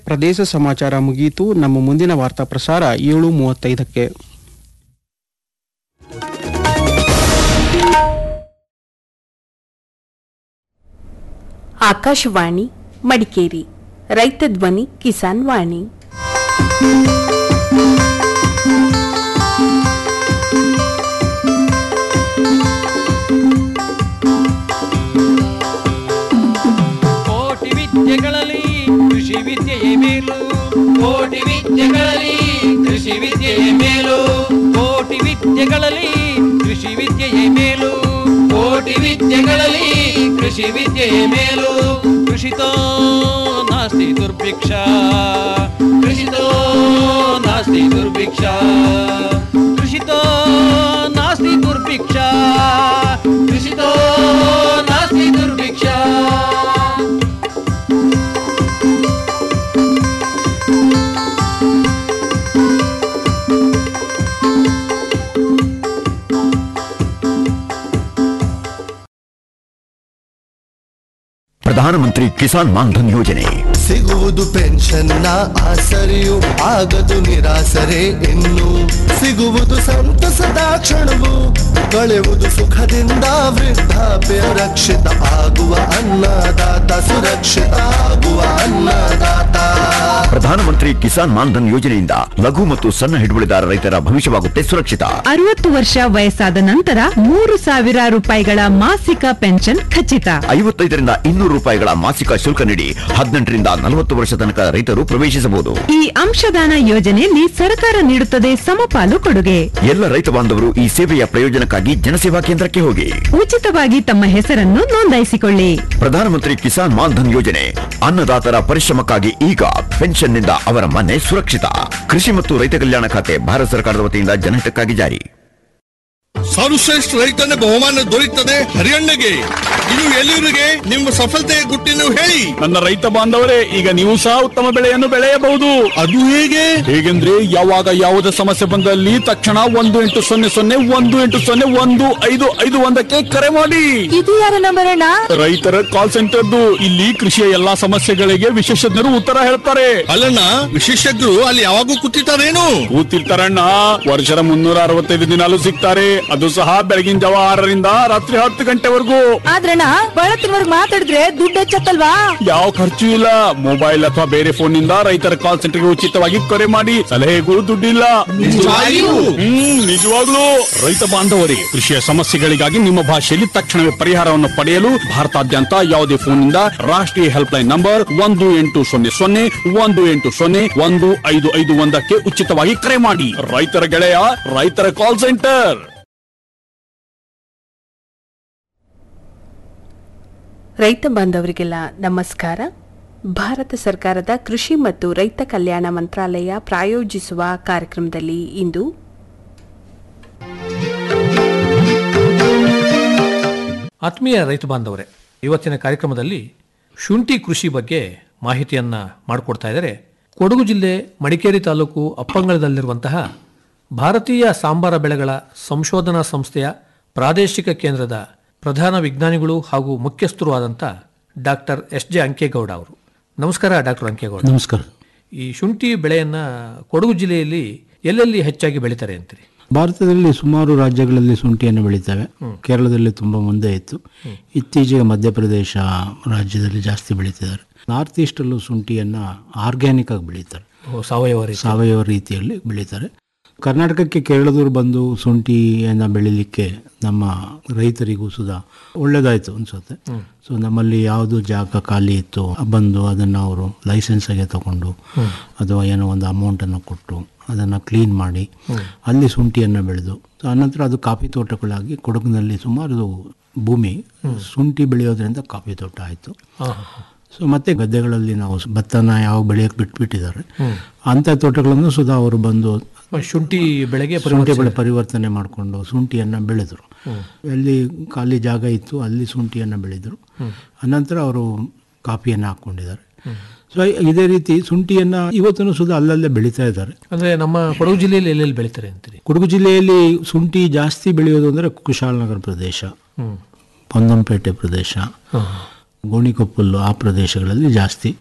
ಪ್ರದೇಶ ಸಮಾಚಾರ ಮುಗಿಯಿತು ನಮ್ಮ ಮುಂದಿನ ವಾರ್ತಾ ಪ್ರಸಾರ ಏಳು ಮೂವತ್ತೈದಕ್ಕೆ ಆಕಾಶವಾಣಿ ಮಡಿಕೇರಿ ರೈತ ಧ್ವನಿ ಕಿಸಾನ್ ವಾಣಿ ಕೋಟಿ ವಿದ್ಯೆಗಳಲ್ಲಿ ಕೃಷಿ ವಿದ್ಯೆಯೇ ಮೇಲು ಕೋಟಿ ವಿದ್ಯೆಗಳಲ್ಲಿ ಕೃಷಿ ವಿದ್ಯೆಯೇ ಮೇಲು ಕೋಟಿ ವಿದ್ಯೆಗಳಲ್ಲಿ ಕೃಷಿ ವಿದ್ಯೆಯೇ ಮೇಲು ಕೋಟಿ ವಿದ್ಯೆಗಳಲ್ಲಿ ಕೃಷಿ ವಿದ್ಯೆಯೇ ಮೇಲು ಕೃಷಿತೋ ನಾಸ್ತಿ ದುರ್ಭಿಕ್ಷ ಕೃಷಿತೋ ನಾಸ್ತಿ ದುರ್ಭಿಕ್ಷ ಕೃಷಿತೋ ನಾಸ್ತಿ ದುರ್ಭಿಕ್ಷ ಕೃಷಿತೋ ನಾಸ್ತಿ ದುರ್ಭಿಕ್ಷ ಪ್ರಧಾನಮಂತ್ರಿ ಕಿಸಾನ್ ಮಾನ್ಧನ್ ಯೋಜನೆ ಸಿಗುವುದು ಪೆನ್ಷನ್ನ ಆಸರೆಯು ಆಗದು ನಿರಾಸರೆ ಇನ್ನು ಸಿಗುವುದು ಸಂತಸದ ಕ್ಷಣವು ಕಳೆಯುವುದು ಸುಖದಿಂದ ವೃದ್ಧಾಪ್ಯ ರಕ್ಷಿತ ಆಗುವ ಅನ್ನದಾತ ಸುರಕ್ಷಿತ ಆಗುವ ಅನ್ನದಾತ ಪ್ರಧಾನಮಂತ್ರಿ ಕಿಸಾನ್ ಮಾನ್ಧನ್ ಯೋಜನೆಯಿಂದ ಲಘು ಮತ್ತು ಸಣ್ಣ ಹಿಡುವಳಿದಾರ ರೈತರ ಭವಿಷ್ಯವಾಗುತ್ತೆ ಸುರಕ್ಷಿತ ಅರವತ್ತು ವರ್ಷ ವಯಸ್ಸಾದ ನಂತರ ಮೂರು ಸಾವಿರ ರೂಪಾಯಿಗಳ ಮಾಸಿಕ ಪೆನ್ಷನ್ ಖಚಿತ ಐವತ್ತೈದರಿಂದ ಇನ್ನೂರು ರೂಪಾಯಿಗಳ ಮಾಸಿಕ ಶುಲ್ಕ ನೀಡಿ ಹದಿನೆಂಟರಿಂದ ನಲವತ್ತು ವರ್ಷ ತನಕ ರೈತರು ಪ್ರವೇಶಿಸಬಹುದು ಈ ಅಂಶದಾನ ಯೋಜನೆಯಲ್ಲಿ ಸರ್ಕಾರ ನೀಡುತ್ತದೆ ಸಮಪಾಲು ಕೊಡುಗೆ ಎಲ್ಲ ರೈತ ಬಾಂಧವರು ಈ ಸೇವೆಯ ಪ್ರಯೋಜನಕ್ಕಾಗಿ ಜನಸೇವಾ ಕೇಂದ್ರಕ್ಕೆ ಹೋಗಿ ಉಚಿತವಾಗಿ ತಮ್ಮ ಹೆಸರನ್ನು ನೋಂದಾಯಿಸಿಕೊಳ್ಳಿ ಪ್ರಧಾನಮಂತ್ರಿ ಕಿಸಾನ್ ಮಾನ್ಧನ್ ಯೋಜನೆ ಅನ್ನದಾತರ ಪರಿಶ್ರಮಕ್ಕಾಗಿ ಈಗ ಪೆನ್ಷನ್ನಿಂದ ಅವರ ಮನೆ ಸುರಕ್ಷಿತ ಕೃಷಿ ಮತ್ತು ರೈತ ಕಲ್ಯಾಣ ಖಾತೆ ಭಾರತ ಸರ್ಕಾರದ ವತಿಯಿಂದ ಜನಹಿತಕ್ಕಾಗಿ ಜಾರಿ ಸರ್ವಶ್ರೇಷ್ಠ ರೈತನ ಬಹುಮಾನ ದೊರೆಯುತ್ತದೆ ಹರಿಯಣ್ಣಗೆ ಇದು ಎಲ್ಲಿವರಿಗೆ ನಿಮ್ಮ ಸಫಲತೆಯ ಗುಟ್ಟಿನ ಹೇಳಿ ನನ್ನ ರೈತ ಬಾಂಧವರೇ ಈಗ ನೀವು ಸಹ ಉತ್ತಮ ಬೆಳೆಯನ್ನು ಬೆಳೆಯಬಹುದು ಅದು ಹೇಗೆ ಹೇಗೆಂದ್ರೆ ಯಾವಾಗ ಯಾವುದೇ ಸಮಸ್ಯೆ ಬಂದಲ್ಲಿ ತಕ್ಷಣ ಒಂದು ಎಂಟು ಸೊನ್ನೆ ಸೊನ್ನೆ ಒಂದು ಎಂಟು ಸೊನ್ನೆ ಒಂದು ಐದು ಐದು ಒಂದಕ್ಕೆ ಕರೆ ಮಾಡಿ ಇದು ಯಾರ ನಂಬರ್ ಅಣ್ಣ ರೈತರ ಕಾಲ್ ಸೆಂಟರ್ದು ಇಲ್ಲಿ ಕೃಷಿಯ ಎಲ್ಲಾ ಸಮಸ್ಯೆಗಳಿಗೆ ವಿಶೇಷಜ್ಞರು ಉತ್ತರ ಹೇಳ್ತಾರೆ ಅಲ್ಲಣ್ಣ ವಿಶೇಷಜ್ಞರು ಅಲ್ಲಿ ಯಾವಾಗೂ ಕೂತಿರ್ತಾರೇನು ಕೂತಿರ್ತಾರಣ್ಣ ವರ್ಷದ ಮುನ್ನೂರ ಅರವತ್ತೈದು ದಿನಾಲು ಸಿಗ್ತಾರೆ ಅದು ಸಹ ಬೆಳಗಿನ ಜಾವ ಆರರಿಂದ ರಾತ್ರಿ ಹತ್ತು ಗಂಟೆವರೆಗೂ ಆದ್ರಣ್ಣ ಬಳತ್ತಿನವರ್ಗ್ ಮಾತಾಡಿದ್ರೆ ದುಡ್ಡು ಹೆಚ್ಚತ್ತಲ್ವಾ ಯಾವ ಖರ್ಚು ಇಲ್ಲ ಮೊಬೈಲ್ ಅಥವಾ ಬೇರೆ ಫೋನ್ ನಿಂದ ರೈತರ ಕಾಲ್ ಸೆಂಟರ್ಗೆ ಉಚಿತವಾಗಿ ಕರೆ ಮಾಡಿ ಸಲಹೆಗೂ ದುಡ್ಡಿಲ್ಲ ನಿಜವಾಗಿಯೂ? ಹ್ಮ್ ನಿಜವಾಗ್ಲೂ ರೈತ ಬಾಂಧವರೇ ಕೃಷಿಯ ಸಮಸ್ಯೆಗಳಿಗಾಗಿ ನಿಮ್ಮ ಭಾಷೆಯಲ್ಲಿ ತಕ್ಷಣವೇ ಪರಿಹಾರವನ್ನು ಪಡೆಯಲು ಭಾರತಾದ್ಯಂತ ಯಾವುದೇ ಫೋನ್ ನಿಂದ ರಾಷ್ಟ್ರೀಯ ಹೆಲ್ಪ್ ಲೈನ್ ನಂಬರ್ ಒಂದು ಎಂಟು ಸೊನ್ನೆ ಸೊನ್ನೆ ಒಂದು ಎಂಟು ಸೊನ್ನೆ ಒಂದು ಐದು ಐದು ಒಂದಕ್ಕೆ ಉಚಿತವಾಗಿ ಕರೆ ಮಾಡಿ ರೈತರ ಗೆಳೆಯ ರೈತರ ಕಾಲ್ ಸೆಂಟರ್ ರೈತ ಬಾಂಧವರಿಗೆಲ್ಲ ನಮಸ್ಕಾರ ಭಾರತ ಸರ್ಕಾರದ ಕೃಷಿ ಮತ್ತು ರೈತ ಕಲ್ಯಾಣ ಮಂತ್ರಾಲಯ ಪ್ರಾಯೋಜಿಸುವ ಕಾರ್ಯಕ್ರಮದಲ್ಲಿ ಇಂದು ಆತ್ಮೀಯ ರೈತ ಬಾಂಧವರೇ ಇವತ್ತಿನ ಕಾರ್ಯಕ್ರಮದಲ್ಲಿ ಶುಂಠಿ ಕೃಷಿ ಬಗ್ಗೆ ಮಾಹಿತಿಯನ್ನು ಮಾಡಿಕೊಡ್ತಾ ಇದ್ದಾರೆ ಕೊಡಗು ಜಿಲ್ಲೆ ಮಡಿಕೇರಿ ತಾಲೂಕು ಅಪ್ಪಂಗಳದಲ್ಲಿರುವಂತಹ ಭಾರತೀಯ ಸಾಂಬಾರ ಬೆಳೆಗಳ ಸಂಶೋಧನಾ ಸಂಸ್ಥೆಯ ಪ್ರಾದೇಶಿಕ ಕೇಂದ್ರದ ಪ್ರಧಾನ ವಿಜ್ಞಾನಿಗಳು ಹಾಗೂ ಮುಖ್ಯಸ್ಥರು ಆದಂಥ ಡಾಕ್ಟರ್ ಎಸ್ ಜೆ ಅಂಕೇಗೌಡ ಅವರು ನಮಸ್ಕಾರ ಡಾಕ್ಟರ್ ಅಂಕೇಗೌಡ ನಮಸ್ಕಾರ ಈ ಶುಂಠಿ ಬೆಳೆಯನ್ನ ಕೊಡಗು ಜಿಲ್ಲೆಯಲ್ಲಿ ಎಲ್ಲೆಲ್ಲಿ ಹೆಚ್ಚಾಗಿ ಬೆಳೀತಾರೆ ಅಂತೀರಿ ಭಾರತದಲ್ಲಿ ಸುಮಾರು ರಾಜ್ಯಗಳಲ್ಲಿ ಶುಂಠಿಯನ್ನು ಬೆಳೀತವೆ ಕೇರಳದಲ್ಲಿ ತುಂಬ ಮುಂದೆ ಇತ್ತು ಇತ್ತೀಚೆಗೆ ಮಧ್ಯಪ್ರದೇಶ ರಾಜ್ಯದಲ್ಲಿ ಜಾಸ್ತಿ ಬೆಳೀತಿದ್ದಾರೆ ನಾರ್ತ್ ಈಸ್ಟಲ್ಲೂ ಶುಂಠಿಯನ್ನು ಆರ್ಗ್ಯಾನಿಕ್ ಆಗಿ ಬೆಳೀತಾರೆ ಓ, ಸಾವಯವ ರೀತಿ ಸಾವಯವ ರೀತಿಯಲ್ಲಿ ಬೆಳೀತಾರೆ ಕರ್ನಾಟಕಕ್ಕೆ ಕೇರಳದವರು ಬಂದು ಶುಂಠಿಯನ್ನು ಬೆಳಿಲಿಕ್ಕೆ ನಮ್ಮ ರೈತರಿಗೂ ಸುಧಾ ಒಳ್ಳೇದಾಯಿತು ಅನ್ಸುತ್ತೆ ಸೊ ನಮ್ಮಲ್ಲಿ ಯಾವುದು ಜಾಗ ಖಾಲಿ ಇತ್ತು ಬಂದು ಅದನ್ನು ಅವರು ಲೈಸೆನ್ಸಾಗೆ ತಗೊಂಡು ಅಥವಾ ಏನೋ ಒಂದು ಅಮೌಂಟನ್ನು ಕೊಟ್ಟು ಅದನ್ನು ಕ್ಲೀನ್ ಮಾಡಿ ಅಲ್ಲಿ ಶುಂಠಿಯನ್ನು ಬೆಳೆದು ಸೊ ಆನಂತರ ಅದು ಕಾಫಿ ತೋಟಗಳಾಗಿ ಕೊಡಗಿನಲ್ಲಿ ಸುಮಾರು ಭೂಮಿ ಶುಂಠಿ ಬೆಳೆಯೋದ್ರಿಂದ ಕಾಫಿ ತೋಟ ಆಯಿತು ಸೊ ಮತ್ತೆ ಗದ್ದೆಗಳಲ್ಲಿ ನಾವು ಭತ್ತನ ಯಾವ ಬೆಳೆಯಕ್ಕೆ ಬಿಟ್ಬಿಟ್ಟಿದ್ದಾರೆ ಅಂಥ ತೋಟಗಳನ್ನು ಸುಧಾ ಅವರು ಬಂದು ಶುಂಠಿ ಬೆಳೆಗೆ ಶುಂಠಿ ಬೆಳೆ ಪರಿವರ್ತನೆ ಮಾಡಿಕೊಂಡು ಶುಂಠಿಯನ್ನು ಬೆಳೆದರು ಎಲ್ಲಿ ಖಾಲಿ ಜಾಗ ಇತ್ತು ಅಲ್ಲಿ ಶುಂಠಿಯನ್ನು ಬೆಳೆದರು ಅನಂತರ ಅವರು ಕಾಫಿಯನ್ನು ಹಾಕ್ಕೊಂಡಿದ್ದಾರೆ ಸೊ ಇದೇ ರೀತಿ ಶುಂಠಿಯನ್ನು ಇವತ್ತೂ ಸುಧಾ ಅಲ್ಲಲ್ಲೇ ಬೆಳೀತಾ ಇದ್ದಾರೆ ಅಂದ್ರೆ ನಮ್ಮ ಕೊಡಗು ಜಿಲ್ಲೆಯಲ್ಲಿ ಎಲ್ಲೆಲ್ಲಿ ಬೆಳೀತಾರೆ ಅಂತೀರಿ ಕೊಡಗು ಜಿಲ್ಲೆಯಲ್ಲಿ ಶುಂಠಿ ಜಾಸ್ತಿ ಬೆಳೆಯೋದು ಅಂದರೆ ಕುಶಾಲನಗರ ಪ್ರದೇಶ ಪೊನ್ನಂಪೇಟೆ ಪ್ರದೇಶ ಗೋಣಿಕೊಪ್ಪಲು ಆ ಪ್ರದೇಶಗಳಲ್ಲಿ ಜಾಸ್ತಿ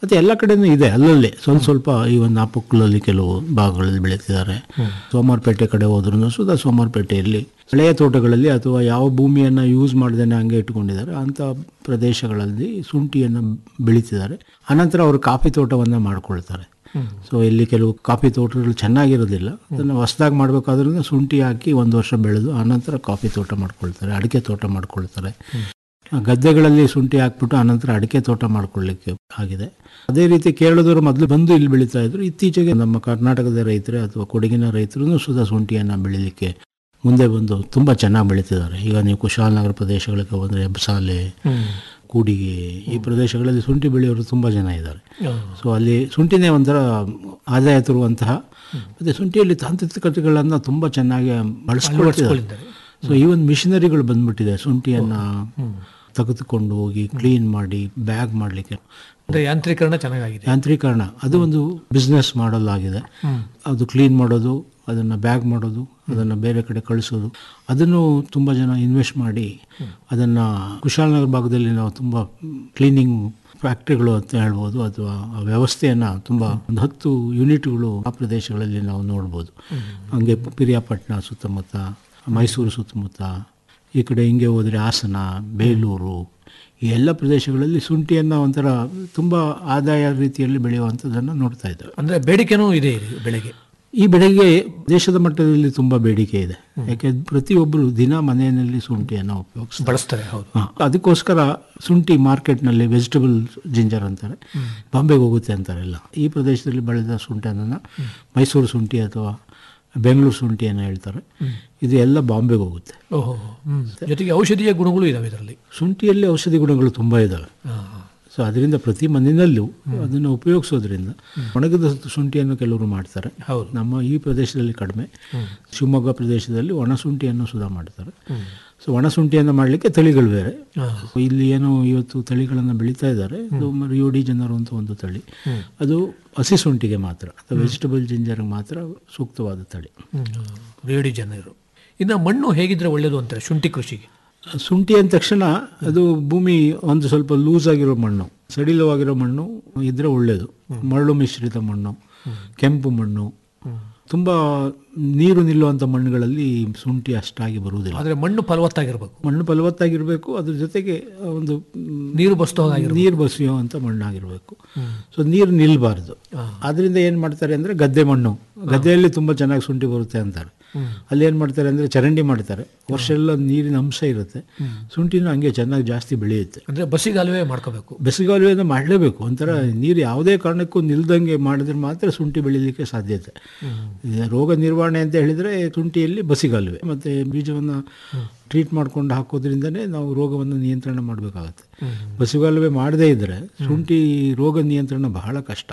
ಮತ್ತು ಎಲ್ಲ ಕಡೆನೂ ಇದೆ ಅಲ್ಲಲ್ಲಿ ಸ್ವಲ್ಪ ಸ್ವಲ್ಪ ಈ ಒಂದು ನಾಪಕ್ಕಲಲ್ಲಿ ಕೆಲವು ಭಾಗಗಳಲ್ಲಿ ಬೆಳೀತಿದ್ದಾರೆ ಸೋಮವಾರಪೇಟೆ ಕಡೆ ಹೋದ್ರೂ ಸುಧಾ ಸೋಮವಾರಪೇಟೆಯಲ್ಲಿ ಹಳೆಯ ತೋಟಗಳಲ್ಲಿ ಅಥವಾ ಯಾವ ಭೂಮಿಯನ್ನು ಯೂಸ್ ಮಾಡ್ದೇನೆ ಹಂಗೆ ಇಟ್ಕೊಂಡಿದ್ದಾರೆ ಅಂಥ ಪ್ರದೇಶಗಳಲ್ಲಿ ಶುಂಠಿಯನ್ನು ಬೆಳೀತಿದ್ದಾರೆ ಅನಂತರ ಅವರು ಕಾಫಿ ತೋಟವನ್ನು ಮಾಡ್ಕೊಳ್ತಾರೆ ಸೊ ಇಲ್ಲಿ ಕೆಲವು ಕಾಫಿ ತೋಟಗಳು ಚೆನ್ನಾಗಿರೋದಿಲ್ಲ ಅದನ್ನು ಹೊಸದಾಗಿ ಮಾಡಬೇಕಾದ್ರೂ ಶುಂಠಿ ಹಾಕಿ ಒಂದು ವರ್ಷ ಬೆಳೆದು ಆನಂತರ ಕಾಫಿ ತೋಟ ಮಾಡ್ಕೊಳ್ತಾರೆ ಅಡಿಕೆ ತೋಟ ಮಾಡ್ಕೊಳ್ತಾರೆ ಆ ಗದ್ದೆಗಳಲ್ಲಿ ಶುಂಠಿ ಹಾಕ್ಬಿಟ್ಟು ಆನಂತರ ಅಡಿಕೆ ತೋಟ ಮಾಡ್ಕೊಳ್ಳಿಕ್ಕೆ ಆಗಿದೆ ಅದೇ ರೀತಿ ಕೇರಳದವರು ಮೊದಲು ಬಂದು ಇಲ್ಲಿ ಬೆಳೀತಾ ಇದ್ರು ಇತ್ತೀಚೆಗೆ ನಮ್ಮ ಕರ್ನಾಟಕದ ರೈತರೇ ಅಥವಾ ಕೊಡಗಿನ ರೈತರು ಸುಧಾ ಶುಂಠಿಯನ್ನು ಬೆಳೀಲಿಕ್ಕೆ ಮುಂದೆ ಬಂದು ತುಂಬ ಚೆನ್ನಾಗಿ ಬೆಳೀತಿದ್ದಾರೆ ಈಗ ನೀವು ಕುಶಾಲನಗರ ಪ್ರದೇಶಗಳಿಗೆ ಹೋದರೆ ಹೆಬ್ಸಾಲೆ ಕೂಡಿಗೆ ಈ ಪ್ರದೇಶಗಳಲ್ಲಿ ಶುಂಠಿ ಬೆಳೆಯೋರು ತುಂಬ ಜನ ಇದ್ದಾರೆ ಸೊ ಅಲ್ಲಿ ಶುಂಠಿನೇ ಒಂಥರ ಆದಾಯ ತರುವಂತಹ ಮತ್ತು ಶುಂಠಿಯಲ್ಲಿ ತಾಂತ್ರಿಕತೆಗಳನ್ನು ತುಂಬ ಚೆನ್ನಾಗಿ ಬಳಸ್ಕೊಳ್ತಿದ್ದಾರೆ ಸೊ ಈ ಒಂದು ಮಿಷನರಿಗಳು ಬಂದ್ಬಿಟ್ಟಿದೆ ಶುಂಠಿಯನ್ನು ತೆಗೆದುಕೊಂಡು ಹೋಗಿ ಕ್ಲೀನ್ ಮಾಡಿ ಬ್ಯಾಗ್ ಮಾಡಲಿಕ್ಕೆ ಅಂದ್ರೆ ಯಾಂತ್ರೀಕರಣ ಚೆನ್ನಾಗಿದೆ ಯಾಂತ್ರೀಕರಣ ಅದು ಒಂದು ಬಿಸ್ನೆಸ್ ಮಾಡಲ್ ಆಗಿದೆ ಅದು ಕ್ಲೀನ್ ಮಾಡೋದು ಅದನ್ನು ಬ್ಯಾಗ್ ಮಾಡೋದು ಅದನ್ನು ಬೇರೆ ಕಡೆ ಕಳಿಸೋದು ಅದನ್ನು ತುಂಬ ಜನ ಇನ್ವೆಸ್ಟ್ ಮಾಡಿ ಅದನ್ನು ಕುಶಾಲನಗರ ಭಾಗದಲ್ಲಿ ನಾವು ತುಂಬ ಕ್ಲೀನಿಂಗ್ ಫ್ಯಾಕ್ಟ್ರಿಗಳು ಅಂತ ಹೇಳ್ಬೋದು ಅಥವಾ ಆ ವ್ಯವಸ್ಥೆಯನ್ನು ತುಂಬ ಒಂದು ಹತ್ತು ಯೂನಿಟ್ಗಳು ಆ ಪ್ರದೇಶಗಳಲ್ಲಿ ನಾವು ನೋಡ್ಬೋದು ಹಂಗೆ ಪಿರಿಯಾಪಟ್ಟಣ ಸುತ್ತಮುತ್ತ ಮೈಸೂರು ಸುತ್ತಮುತ್ತ ಈ ಕಡೆ ಹಿಂಗೆ ಹೋದರೆ ಹಾಸನ ಬೇಲೂರು ಈ ಎಲ್ಲ ಪ್ರದೇಶಗಳಲ್ಲಿ ಶುಂಠಿಯನ್ನು ಒಂಥರ ತುಂಬ ಆದಾಯ ರೀತಿಯಲ್ಲಿ ಬೆಳೆಯುವಂಥದ್ದನ್ನು ನೋಡ್ತಾ ಇದ್ದೇವೆ ಅಂದ್ರೆ ಬೇಡಿಕೆನೂ ಇದೆ ಇಲ್ಲಿ ಬೆಳೆಗೆ ಈ ಬೆಳೆಗೆ ದೇಶದ ಮಟ್ಟದಲ್ಲಿ ತುಂಬ ಬೇಡಿಕೆ ಇದೆ ಯಾಕೆ ಪ್ರತಿಯೊಬ್ಬರು ದಿನ ಮನೆಯಲ್ಲಿ ಶುಂಠಿಯನ್ನು ಉಪಯೋಗಿಸ್ತಾರೆ ಬಳಸ್ತಾರೆ ಹೌದು ಹಾ, ಅದಕ್ಕೋಸ್ಕರ ಶುಂಠಿ ಮಾರ್ಕೆಟ್ನಲ್ಲಿ ವೆಜಿಟಬಲ್ ಜಿಂಜರ್ ಅಂತಾರೆ ಬಾಂಬೆಗೆ ಹೋಗುತ್ತೆ ಅಂತಾರೆಲ್ಲ ಈ ಪ್ರದೇಶದಲ್ಲಿ ಬೆಳೆದ ಶುಂಠಿಯನ್ನು ಮೈಸೂರು ಶುಂಠಿ ಅಥವಾ ಬೆಂಗಳೂರು ಶುಂಠಿಯನ್ನು ಹೇಳ್ತಾರೆ ಇದು ಎಲ್ಲ ಬಾಂಬೆಗೆ ಹೋಗುತ್ತೆ ಓಹೋ ಹ್ಮ್. ಜೊತೆಗೆ ಔಷಧೀಯ ಗುಣಗಳು ಇದಾವೆ ಇದರಲ್ಲಿ ಶುಂಠಿಯಲ್ಲಿ ಔಷಧಿ ಗುಣಗಳು ತುಂಬ ಇದ್ದಾವೆ ಸೊ ಅದರಿಂದ ಪ್ರತಿ ಮನೆಯಲ್ಲೂ ಅದನ್ನು ಉಪಯೋಗಿಸೋದ್ರಿಂದ ಒಣಗಿದ ಶುಂಠಿಯನ್ನು ಕೆಲವರು ಮಾಡ್ತಾರೆ ಹೌದು. ನಮ್ಮ ಈ ಪ್ರದೇಶದಲ್ಲಿ ಕಡಿಮೆ ಶಿವಮೊಗ್ಗ ಪ್ರದೇಶದಲ್ಲಿ ಒಣ ಶುಂಠಿಯನ್ನು ಸುಧಾ ಮಾಡ್ತಾರೆ ಸೊ ಒಣ ಶುಂಠಿಯನ್ನು ಮಾಡಲಿಕ್ಕೆ ತಳಿಗಳು ಬೇರೆ ಸೊ ಇಲ್ಲಿ ಏನು ಇವತ್ತು ತಳಿಗಳನ್ನು ಬೆಳೀತಾ ಇದ್ದಾರೆ ಇದು ರಿಯೋಡಿ ಜನರು ಅಂತ ಒಂದು ತಳಿ ಅದು ಹಸಿ ಶುಂಠಿಗೆ ಮಾತ್ರ ಅಥವಾ ವೆಜಿಟಬಲ್ ಜಿಂಜರ್ಗೆ ಮಾತ್ರ ಸೂಕ್ತವಾದ ತಳಿ ರೇಡಿ ಜನರು ಇನ್ನು ಮಣ್ಣು ಹೇಗಿದ್ರೆ ಒಳ್ಳೇದು ಅಂತಾರೆ ಶುಂಠಿ ಕೃಷಿಗೆ ಶುಂಠಿ ಅಂದ ತಕ್ಷಣ ಅದು ಭೂಮಿ ಒಂದು ಸ್ವಲ್ಪ ಲೂಸ್ ಆಗಿರೋ ಮಣ್ಣು ಸಡಿಲವಾಗಿರೋ ಮಣ್ಣು ಇದ್ರೆ ಒಳ್ಳೆಯದು ಮರಳು ಮಿಶ್ರಿತ ಮಣ್ಣು ಕೆಂಪು ಮಣ್ಣು ತುಂಬ ನೀರು ನಿಲ್ಲುವಂಥ ಮಣ್ಣುಗಳಲ್ಲಿ ಶುಂಠಿ ಅಷ್ಟಾಗಿ ಬರುವುದಿಲ್ಲ ಆದ್ರೆ ಮಣ್ಣು ಫಲವತ್ತಾಗಿರ್ಬೇಕು ಮಣ್ಣು ಫಲವತ್ತಾಗಿರಬೇಕು ಅದ್ರ ಜೊತೆಗೆ ಒಂದು ನೀರು ಬಸ್ತೋ ಹಾಗಿರ್ಬೇಕು. ನೀರು ಬಸಿಯುವಂಥ ಮಣ್ಣಾಗಿರಬೇಕು ಸೊ ನೀರು ನಿಲ್ಲಬಾರ್ದು ಅದರಿಂದ ಏನು ಮಾಡ್ತಾರೆ ಅಂದರೆ ಗದ್ದೆ ಮಣ್ಣು ಗದ್ದೆಯಲ್ಲಿ ತುಂಬ ಚೆನ್ನಾಗಿ ಶುಂಠಿ ಬರುತ್ತೆ ಅಂತಾರೆ ಅಲ್ಲಿ ಏನು ಮಾಡ್ತಾರೆ ಅಂದರೆ ಚರಂಡಿ ಮಾಡ್ತಾರೆ ವರ್ಷ ಎಲ್ಲ ನೀರಿನ ಅಂಶ ಇರುತ್ತೆ ಶುಂಠಿನೂ ಹಂಗೆ ಚೆನ್ನಾಗಿ ಜಾಸ್ತಿ ಬೆಳೆಯುತ್ತೆ ಅಂದ್ರೆ ಬಸಿಗಾಲುವೆ ಮಾಡ್ಕೋಬೇಕು ಬೆಸಿಗಾಲುವೆಯನ್ನು ಮಾಡಲೇಬೇಕು ಒಂಥರ ನೀರು ಯಾವುದೇ ಕಾರಣಕ್ಕೂ ನಿಲ್ದಂಗೆ ಮಾಡಿದ್ರೆ ಮಾತ್ರ ಶುಂಠಿ ಬೆಳೀಲಿಕ್ಕೆ ಸಾಧ್ಯತೆ ಇದು ರೋಗ ನಿರ್ವಹಣೆ ಅಂತ ಹೇಳಿದರೆ ಶುಂಠಿಯಲ್ಲಿ ಬಸಿಗಾಲುವೆ ಮತ್ತು ಬೀಜವನ್ನು ಟ್ರೀಟ್ ಮಾಡ್ಕೊಂಡು ಹಾಕೋದ್ರಿಂದನೇ ನಾವು ರೋಗವನ್ನು ನಿಯಂತ್ರಣ ಮಾಡಬೇಕಾಗತ್ತೆ ಬಸಿಗಾಲುವೆ ಮಾಡದೇ ಇದ್ದರೆ ಶುಂಠಿ ರೋಗ ನಿಯಂತ್ರಣ ಬಹಳ ಕಷ್ಟ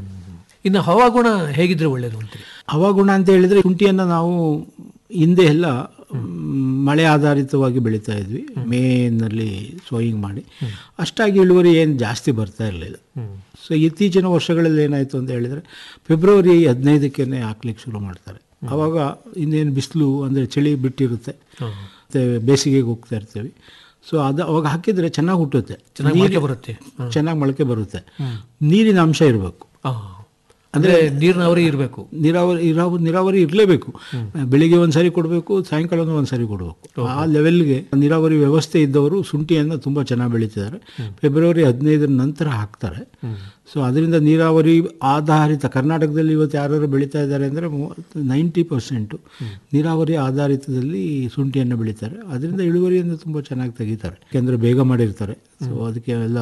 ಇನ್ನು ಹವಾಗುಣ ಹೇಗಿದ್ರೆ ಒಳ್ಳೇದು ಅಂತೀರಿ ಹವಾಗುಣ ಅಂತ ಹೇಳಿದರೆ ಶುಂಠಿಯನ್ನು ನಾವು ಹಿಂದೆ ಎಲ್ಲ ಮ್, ಮಳೆ ಆಧಾರಿತವಾಗಿ ಬೆಳೀತಾ ಇದ್ವಿ ಮೇನಲ್ಲಿ ಸೋಯಿಂಗ್ ಮಾಡಿ ಅಷ್ಟಾಗಿ ಇಳುವರಿ ಏನು ಜಾಸ್ತಿ ಬರ್ತಾ ಇರಲಿಲ್ಲ ಸೊ ಇತ್ತೀಚಿನ ವರ್ಷಗಳಲ್ಲಿ ಏನಾಯಿತು ಅಂತ ಹೇಳಿದರೆ ಫೆಬ್ರವರಿ ಹದಿನೈದಕ್ಕೇ ಹಾಕ್ಲಿಕ್ಕೆ ಶುರು ಮಾಡ್ತಾರೆ ಆವಾಗ ಇನ್ನೇನು ಬಿಸಿಲು ಅಂದರೆ ಚಳಿ ಬಿಟ್ಟಿರುತ್ತೆ ಮತ್ತು ಬೇಸಿಗೆಗೆ ಹೋಗ್ತಾ ಇರ್ತೀವಿ ಸೊ ಅದು ಅವಾಗ ಹಾಕಿದರೆ ಚೆನ್ನಾಗಿ ಹುಟ್ಟುತ್ತೆ ಚೆನ್ನಾಗಿ ಮೊಳಕೆ ನೀರು- ಬರುತ್ತೆ. ಚೆನ್ನಾಗಿ ಮೊಳಕೆ ಬರುತ್ತೆ ನೀರಿನ ಅಂಶ ಇರಬೇಕು ಆ. ಅಂದ್ರೆ ನೀರಿನವರಿ ಇರಬೇಕು ನೀರಾವರಿ ನೀರಾವರಿ ನೀರಾವರಿ ಇರಲೇಬೇಕು ಬೆಳಿಗ್ಗೆ ಒಂದು ಸಾರಿ ಕೊಡಬೇಕು ಸಾಯಂಕಾಲನೂ ಒಂದು ಸಾರಿ ಕೊಡಬೇಕು ಆ ಲೆವೆಲ್ಗೆ ನೀರಾವರಿ ವ್ಯವಸ್ಥೆ ಇದ್ದವರು ಶುಂಠಿಯನ್ನು ತುಂಬ ಚೆನ್ನಾಗಿ ಬೆಳೀತಿದ್ದಾರೆ ಫೆಬ್ರವರಿ ಹದಿನೈದರ ನಂತರ ಹಾಕ್ತಾರೆ ಸೊ ಅದರಿಂದ ನೀರಾವರಿ ಆಧಾರಿತ ಕರ್ನಾಟಕದಲ್ಲಿ ಇವತ್ತು ಯಾರು ಬೆಳೀತಾ ಇದ್ದಾರೆ ಅಂದರೆ ನೈಂಟಿ ಪರ್ಸೆಂಟು ನೀರಾವರಿ ಆಧಾರಿತದಲ್ಲಿ ಶುಂಠಿಯನ್ನು ಬೆಳೀತಾರೆ ಅದರಿಂದ ಇಳುವರಿಯನ್ನು ತುಂಬ ಚೆನ್ನಾಗಿ ತೆಗಿತಾರೆ ಯಾಕೆಂದರೆ ಬೇಗ ಮಾಡಿರ್ತಾರೆ ಸೊ ಅದಕ್ಕೆ ಎಲ್ಲ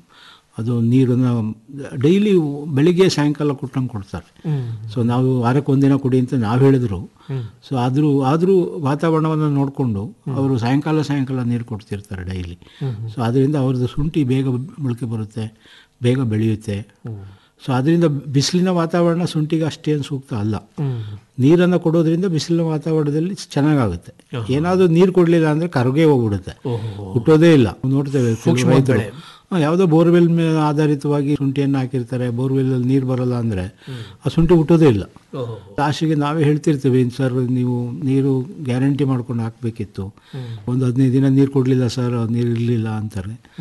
ಅದು ನೀರನ್ನು ಡೈಲಿ ಬೆಳಿಗ್ಗೆ ಸಾಯಂಕಾಲ ಕೊಟ್ಟಂಗೆ ಕೊಡ್ತಾರೆ ಸೊ ನಾವು ವಾರಕ್ಕೆ ಒಂದಿನ ಕುಡಿ ಅಂತ ನಾವು ಹೇಳಿದ್ರು ಸೊ ಆದರೂ ಆದರೂ ವಾತಾವರಣವನ್ನು ನೋಡಿಕೊಂಡು ಅವರು ಸಾಯಂಕಾಲ ಸಾಯಂಕಾಲ ನೀರು ಕೊಡ್ತಿರ್ತಾರೆ ಡೈಲಿ ಸೊ ಅದರಿಂದ ಅವ್ರದ್ದು ಶುಂಠಿ ಬೇಗ ಮೊಳಕೆ ಬರುತ್ತೆ ಬೇಗ ಬೆಳೆಯುತ್ತೆ ಸೊ ಅದರಿಂದ ಬಿಸಿಲಿನ ವಾತಾವರಣ ಶುಂಠಿಗೆ ಅಷ್ಟೇನು ಸೂಕ್ತ ಅಲ್ಲ ನೀರನ್ನು ಕೊಡೋದ್ರಿಂದ ಬಿಸಿಲಿನ ವಾತಾವರಣದಲ್ಲಿ ಚೆನ್ನಾಗಾಗುತ್ತೆ ಏನಾದರೂ ನೀರು ಕೊಡಲಿಲ್ಲ ಅಂದರೆ ಕರಗೆ ಹೋಗ್ಬಿಡುತ್ತೆ ಹುಟ್ಟೋದೇ ಇಲ್ಲ ನೋಡ್ತೇವೆ ಕೆಲವು ರೈತರು ಹಾ, ಯಾವುದೋ ಬೋರ್ವೆಲ್ ಮೇಲೆ ಆಧಾರಿತವಾಗಿ ಶುಂಠಿಯನ್ನು ಹಾಕಿರ್ತಾರೆ ಬೋರ್ವೆಲ್ಲಲ್ಲಿ ನೀರು ಬರಲ್ಲ ಅಂದರೆ ಆ ಶುಂಠಿ ಹುಟ್ಟೋದೇ ಇಲ್ಲ ಲಾಸ್ಟಿಗೆ ನಾವೇ ಹೇಳ್ತಿರ್ತೀವಿ ಸರ್ ನೀವು ನೀರು ಗ್ಯಾರಂಟಿ ಮಾಡ್ಕೊಂಡು ಹಾಕಬೇಕಿತ್ತು ಒಂದು ಹದಿನೈದು ದಿನ ನೀರು ಕೊಡಲಿಲ್ಲ ಸರ್ ನೀರು ಇರಲಿಲ್ಲ ಅಂತಾರೆ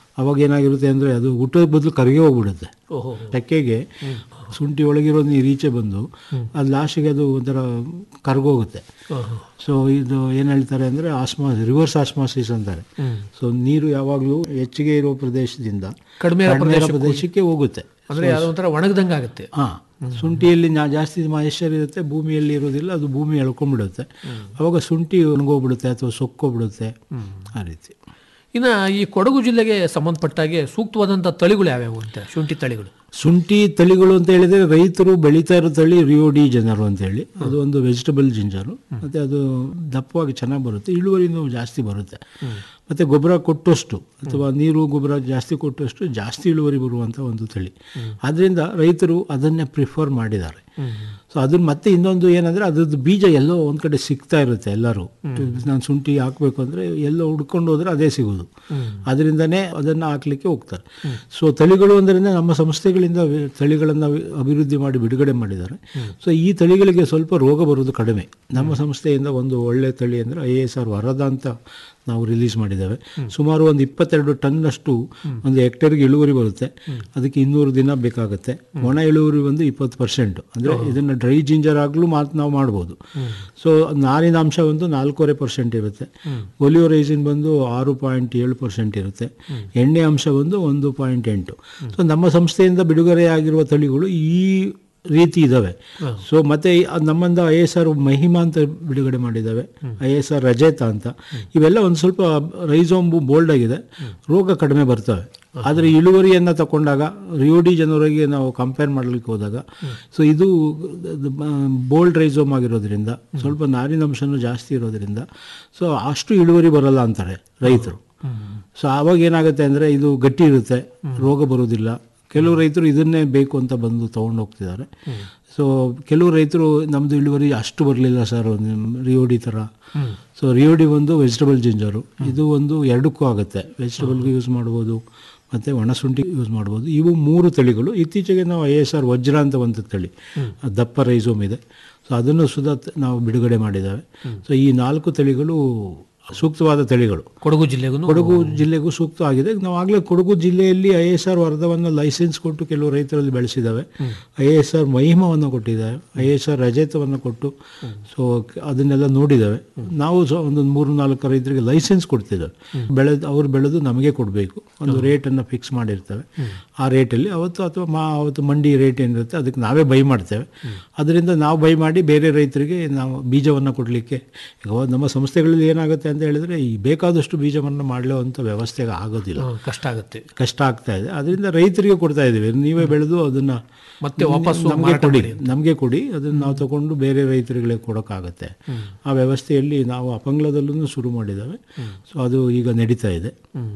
ಅವಾಗ ಏನಾಗಿರುತ್ತೆ ಅಂದರೆ ಅದು ಊಟದ ಬದಲು ಕರಗಿ ಹೋಗ್ಬಿಡುತ್ತೆ ಓಹೋ ಚಕ್ಕೆಗೆ ಶುಂಠಿ ಒಳಗಿರೋ ನೀರು ಈಚೆ ಬಂದು ಅದು ಲಾಸ್ಟಿಗೆ ಅದು ಒಂಥರ ಕರಗೋಗುತ್ತೆ ಸೊ ಇದು ಏನು ಹೇಳ್ತಾರೆ ಅಂದರೆ ಆಸ್ಮಾ ರಿವರ್ಸ್ ಆಸ್ಮಾಸಿಸ್ ಅಂತಾರೆ ಸೊ ನೀರು ಯಾವಾಗಲೂ ಹೆಚ್ಚಿಗೆ ಇರೋ ಪ್ರದೇಶದಿಂದ ಕಡಿಮೆ ಇರೋ ಇರೋ ಪ್ರದೇಶಕ್ಕೆ ಪ್ರದೇಶಕ್ಕೆ ಹೋಗುತ್ತೆ ಅಂದ್ರೆ ಅದು ಒಂಥರ ಒಣಗ್ದಂಗೆ ಆಗುತ್ತೆ ಹಾಂ ಶುಂಠಿಯಲ್ಲಿ ನಾ ಜಾಸ್ತಿ ಮಾಯಿಶ್ಚರ್ ಇರುತ್ತೆ ಭೂಮಿಯಲ್ಲಿ ಇರೋದಿಲ್ಲ ಅದು ಭೂಮಿ ಎಳ್ಕೊಂಡ್ಬಿಡುತ್ತೆ ಅವಾಗ ಶುಂಠಿ ಒಣಗೋಗ್ಬಿಡುತ್ತೆ ಅಥವಾ ಸೊಕ್ಕೋಗ್ಬಿಡುತ್ತೆ ಆ ರೀತಿ ಇನ್ನು ಈ ಕೊಡಗು ಜಿಲ್ಲೆಗೆ ಸಂಬಂಧಪಟ್ಟಾಗೆ ಸೂಕ್ತವಾದಂಥ ತಳಿಗಳು ಯಾವ್ಯಾವು ಅಂತ ಶುಂಠಿ ತಳಿಗಳು ಶುಂಠಿ ತಳಿಗಳು ಅಂತ ಹೇಳಿದರೆ ರೈತರು ಬೆಳೀತಾ ಇರೋ ತಳಿ ರಿಯೋಡಿ ಜನರು ಅಂತೇಳಿ ಅದು ಒಂದು ವೆಜಿಟಬಲ್ ಜಿಂಜರು ಮತ್ತು ಅದು ದಪ್ಪವಾಗಿ ಚೆನ್ನಾಗಿ ಬರುತ್ತೆ ಇಳುವರಿನೂ ಜಾಸ್ತಿ ಬರುತ್ತೆ ಮತ್ತು ಗೊಬ್ಬರ ಕೊಟ್ಟಷ್ಟು ಅಥವಾ ನೀರು ಗೊಬ್ಬರ ಜಾಸ್ತಿ ಕೊಟ್ಟಷ್ಟು ಜಾಸ್ತಿ ಇಳುವರಿ ಬರುವಂಥ ಒಂದು ತಳಿ ಆದ್ದರಿಂದ ರೈತರು ಅದನ್ನೇ ಪ್ರಿಫರ್ ಮಾಡಿದ್ದಾರೆ ಸೊ ಅದನ್ನ ಮತ್ತೆ ಇನ್ನೊಂದು ಏನಂದರೆ ಅದ್ರದ್ದು ಬೀಜ ಎಲ್ಲೋ ಒಂದು ಕಡೆ ಸಿಗ್ತಾ ಇರುತ್ತೆ ಎಲ್ಲರೂ ನಾನು ಶುಂಠಿ ಹಾಕಬೇಕು ಅಂದರೆ ಎಲ್ಲೋ ಹುಡ್ಕೊಂಡು ಹೋದರೆ ಅದೇ ಸಿಗೋದು ಅದರಿಂದನೇ ಅದನ್ನು ಹಾಕ್ಲಿಕ್ಕೆ ಹೋಗ್ತಾರೆ ಸೊ ತಳಿಗಳು ಅಂದರೆ ನಮ್ಮ ಸಂಸ್ಥೆಗಳಿಂದ ವಿ- ತಳಿಗಳನ್ನು ವಿ- ಅಭಿವೃದ್ಧಿ ಮಾಡಿ ಬಿಡುಗಡೆ ಮಾಡಿದ್ದಾರೆ ಸೊ ಈ ತಳಿಗಳಿಗೆ ಸ್ವಲ್ಪ ರೋಗ ಬರೋದು ಕಡಿಮೆ ನಮ್ಮ ಸಂಸ್ಥೆಯಿಂದ ಒಂದು ಒಳ್ಳೆ ತಳಿ ಅಂದರೆ ಐ ಎಸ್ ಆರ್ ವರದ ಅಂತ ನಾವು ರಿಲೀಸ್ ಮಾಡಿದ್ದೇವೆ ಸುಮಾರು ಒಂದು ಇಪ್ಪತ್ತೆರಡು ಟನ್ನಷ್ಟು ಒಂದು ಹೆಕ್ಟೇರ್ಗೆ ಇಳುವರಿ ಬರುತ್ತೆ ಅದಕ್ಕೆ ಇನ್ನೂರು ದಿನ ಬೇಕಾಗುತ್ತೆ ಒಣ ಇಳುವರಿ ಬಂದು ಇಪ್ಪತ್ತು ಪರ್ಸೆಂಟ್ ಅಂದರೆ ಇದನ್ನು ಡ್ರೈ ಜಿಂಜರ್ ಆಗಲೂ ಮಾತು ನಾವು ಮಾಡ್ಬೋದು ಸೊ ನಾರಿನ ಅಂಶ ಒಂದು ನಾಲ್ಕೂವರೆ ಪರ್ಸೆಂಟ್ ಇರುತ್ತೆ ಒಲಿಯೋ ರೈಸಿನ್ ಬಂದು ಆರು ಪಾಯಿಂಟ್ ಏಳು ಪರ್ಸೆಂಟ್ ಇರುತ್ತೆ ಎಣ್ಣೆ ಅಂಶ ಬಂದು ಒಂದು ಪಾಯಿಂಟ್ ಎಂಟು ಸೊ ನಮ್ಮ ಸಂಸ್ಥೆಯಿಂದ ಬಿಡುಗಡೆಯಾಗಿರುವ ತಳಿಗಳು ಈ ರೀತಿ ಇದ್ದಾವೆ ಸೊ ಮತ್ತೆ ಈ- ಅದ್ ನಮ್ಮಿಂದ ಐ ಎಸ್ ಆರ್ ಮಹಿಮಾ ಅಂತ ಬಿಡುಗಡೆ ಮಾಡಿದ್ದಾವೆ ಐ ಎಸ್ ಆರ್ ರಜೇತ ಅಂತ ಇವೆಲ್ಲ ಒಂದು ಸ್ವಲ್ಪ ರೈಸೋಂಬು ಬೋಲ್ಡ್ ಆಗಿದೆ ರೋಗ ಕಡಿಮೆ ಬರ್ತವೆ ಆದರೆ ಇಳುವರಿಯನ್ನು ತಗೊಂಡಾಗ ರಿಯೋಡಿ ಜನರಿಗೆ ನಾವು ಕಂಪೇರ್ ಮಾಡಲಿಕ್ಕೆ ಹೋದಾಗ ಸೊ ಇದು ಬೋಲ್ಡ್ ರೈಸೋಮ್ ಆಗಿರೋದ್ರಿಂದ ಸ್ವಲ್ಪ ನಾರಿನ ಅಂಶನೂ ಜಾಸ್ತಿ ಇರೋದ್ರಿಂದ ಸೊ ಅಷ್ಟು ಇಳುವರಿ ಬರಲ್ಲ ಅಂತಾರೆ ರೈತರು ಸೊ ಆವಾಗ ಏನಾಗುತ್ತೆ ಅಂದರೆ ಇದು ಗಟ್ಟಿ ಇರುತ್ತೆ ರೋಗ ಬರೋದಿಲ್ಲ ಕೆಲವು ರೈತರು ಇದನ್ನೇ ಬೇಕು ಅಂತ ಬಂದು ತೊಗೊಂಡು ಹೋಗ್ತಿದ್ದಾರೆ ಸೊ ಕೆಲವು ರೈತರು ನಮ್ಮದು ಇಳುವರಿ ಅಷ್ಟು ಬರಲಿಲ್ಲ ಸರ್ ರಿಯೋಡಿ ಥರ ಸೊ ರಿಯೋಡಿ ಒಂದು ವೆಜಿಟಬಲ್ ಜಿಂಜರು ಇದು ಒಂದು ಎರಡಕ್ಕೂ ಆಗುತ್ತೆ ವೆಜಿಟಬಲ್ಗೂ ಯೂಸ್ ಮಾಡ್ಬೋದು ಮತ್ತು ಒಣಶುಂಠಿ ಯೂಸ್ ಮಾಡ್ಬೋದು ಇವು ಮೂರು ತಳಿಗಳು ಇತ್ತೀಚೆಗೆ ನಾವು ಐ ಎಸ್ ಆರ್ ವಜ್ರ ಅಂತ ಒಂದು ತಳಿ ಅದು ದಪ್ಪ ರೈಸೋಮ್ ಇದೆ ಸೊ ಅದನ್ನು ಸುಧಾ ತ- ನಾವು ಬಿಡುಗಡೆ ಮಾಡಿದ್ದೇವೆ ಸೊ ಈ ನಾಲ್ಕು ತಳಿಗಳು ಸೂಕ್ತವಾದ ತಳಿಗಳು ಕೊಡಗು ಜಿಲ್ಲೆಗೂ ಕೊಡಗು ಜಿಲ್ಲೆಗೂ ಸೂಕ್ತವಾಗಿದೆ ನಾವು ಆಗಲೇ ಕೊಡಗು ಜಿಲ್ಲೆಯಲ್ಲಿ ಐ ಎಸ್ ಆರ್ ವರದವನ್ನು ಲೈಸೆನ್ಸ್ ಕೊಟ್ಟು ಕೆಲವು ರೈತರಲ್ಲಿ ಬೆಳೆಸಿದ್ದಾವೆ ಐ ಎಸ್ ಆರ್ ಮಹಿಮವನ್ನು ಕೊಟ್ಟಿದ್ದಾವೆ ಐ ಎಸ್ ಆರ್ ರಜತವನ್ನು ಕೊಟ್ಟು ಸೊ ಅದನ್ನೆಲ್ಲ ನೋಡಿದ್ದಾವೆ ನಾವು ಸಹ ಒಂದು ಮೂರು ನಾಲ್ಕು ರೈತರಿಗೆ ಲೈಸೆನ್ಸ್ ಕೊಡ್ತಿದ್ದೇವೆ ಬೆಳೆದು ಅವ್ರು ಬೆಳೆದು ನಮಗೆ ಕೊಡಬೇಕು ಒಂದು ರೇಟನ್ನು ಫಿಕ್ಸ್ ಮಾಡಿರ್ತೇವೆ ಆ ರೇಟಲ್ಲಿ ಅವತ್ತು ಅಥವಾ ಮಾ ಅವತ್ತು ಮಂಡಿ ರೇಟ್ ಏನಿರುತ್ತೆ ಅದಕ್ಕೆ ನಾವೇ ಬೈ ಮಾಡ್ತೇವೆ ಅದರಿಂದ ನಾವು ಬೈ ಮಾಡಿ ಬೇರೆ ರೈತರಿಗೆ ನಾವು ಬೀಜವನ್ನು ಕೊಡಲಿಕ್ಕೆ ಈಗ ನಮ್ಮ ಸಂಸ್ಥೆಗಳಲ್ಲಿ ಏನಾಗುತ್ತೆ ಅಂತ ಹೇಳಿದ್ರೆ ಈ ಬೇಕಾದಷ್ಟು ಬೀಜವನ್ನು ಮಾಡುವಂಥ ವ್ಯವಸ್ಥೆಗೆ ಆಗೋದಿಲ್ಲ ಕಷ್ಟ ಆಗುತ್ತೆ ಕಷ್ಟ ಆಗ್ತಾ ಇದೆ ಅದರಿಂದ ರೈತರಿಗೆ ಕೊಡ್ತಾ ಇದ್ದೀವಿ ನೀವೇ ಬೆಳೆದು ಅದನ್ನ ಮತ್ತೆ ವಾಪಸ್ಸು ನಮಗೆ ಮಾರಾಟ ಕೊಡಿ ಮಾಡಿ ನಮಗೆ ಕೊಡಿ ಅದನ್ನು ನಾವು ತಗೊಂಡು ಬೇರೆ ರೈತರುಗಳಿಗೆ ಕೊಡೋಕ್ಕಾಗತ್ತೆ ಆ ವ್ಯವಸ್ಥೆಯಲ್ಲಿ ನಾವು ಅಪಂಗ್ಲದಲ್ಲೂ ಶುರು ಮಾಡಿದ್ದಾವೆ ಸೊ ಅದು ಈಗ ನಡೀತಾ ಇದೆ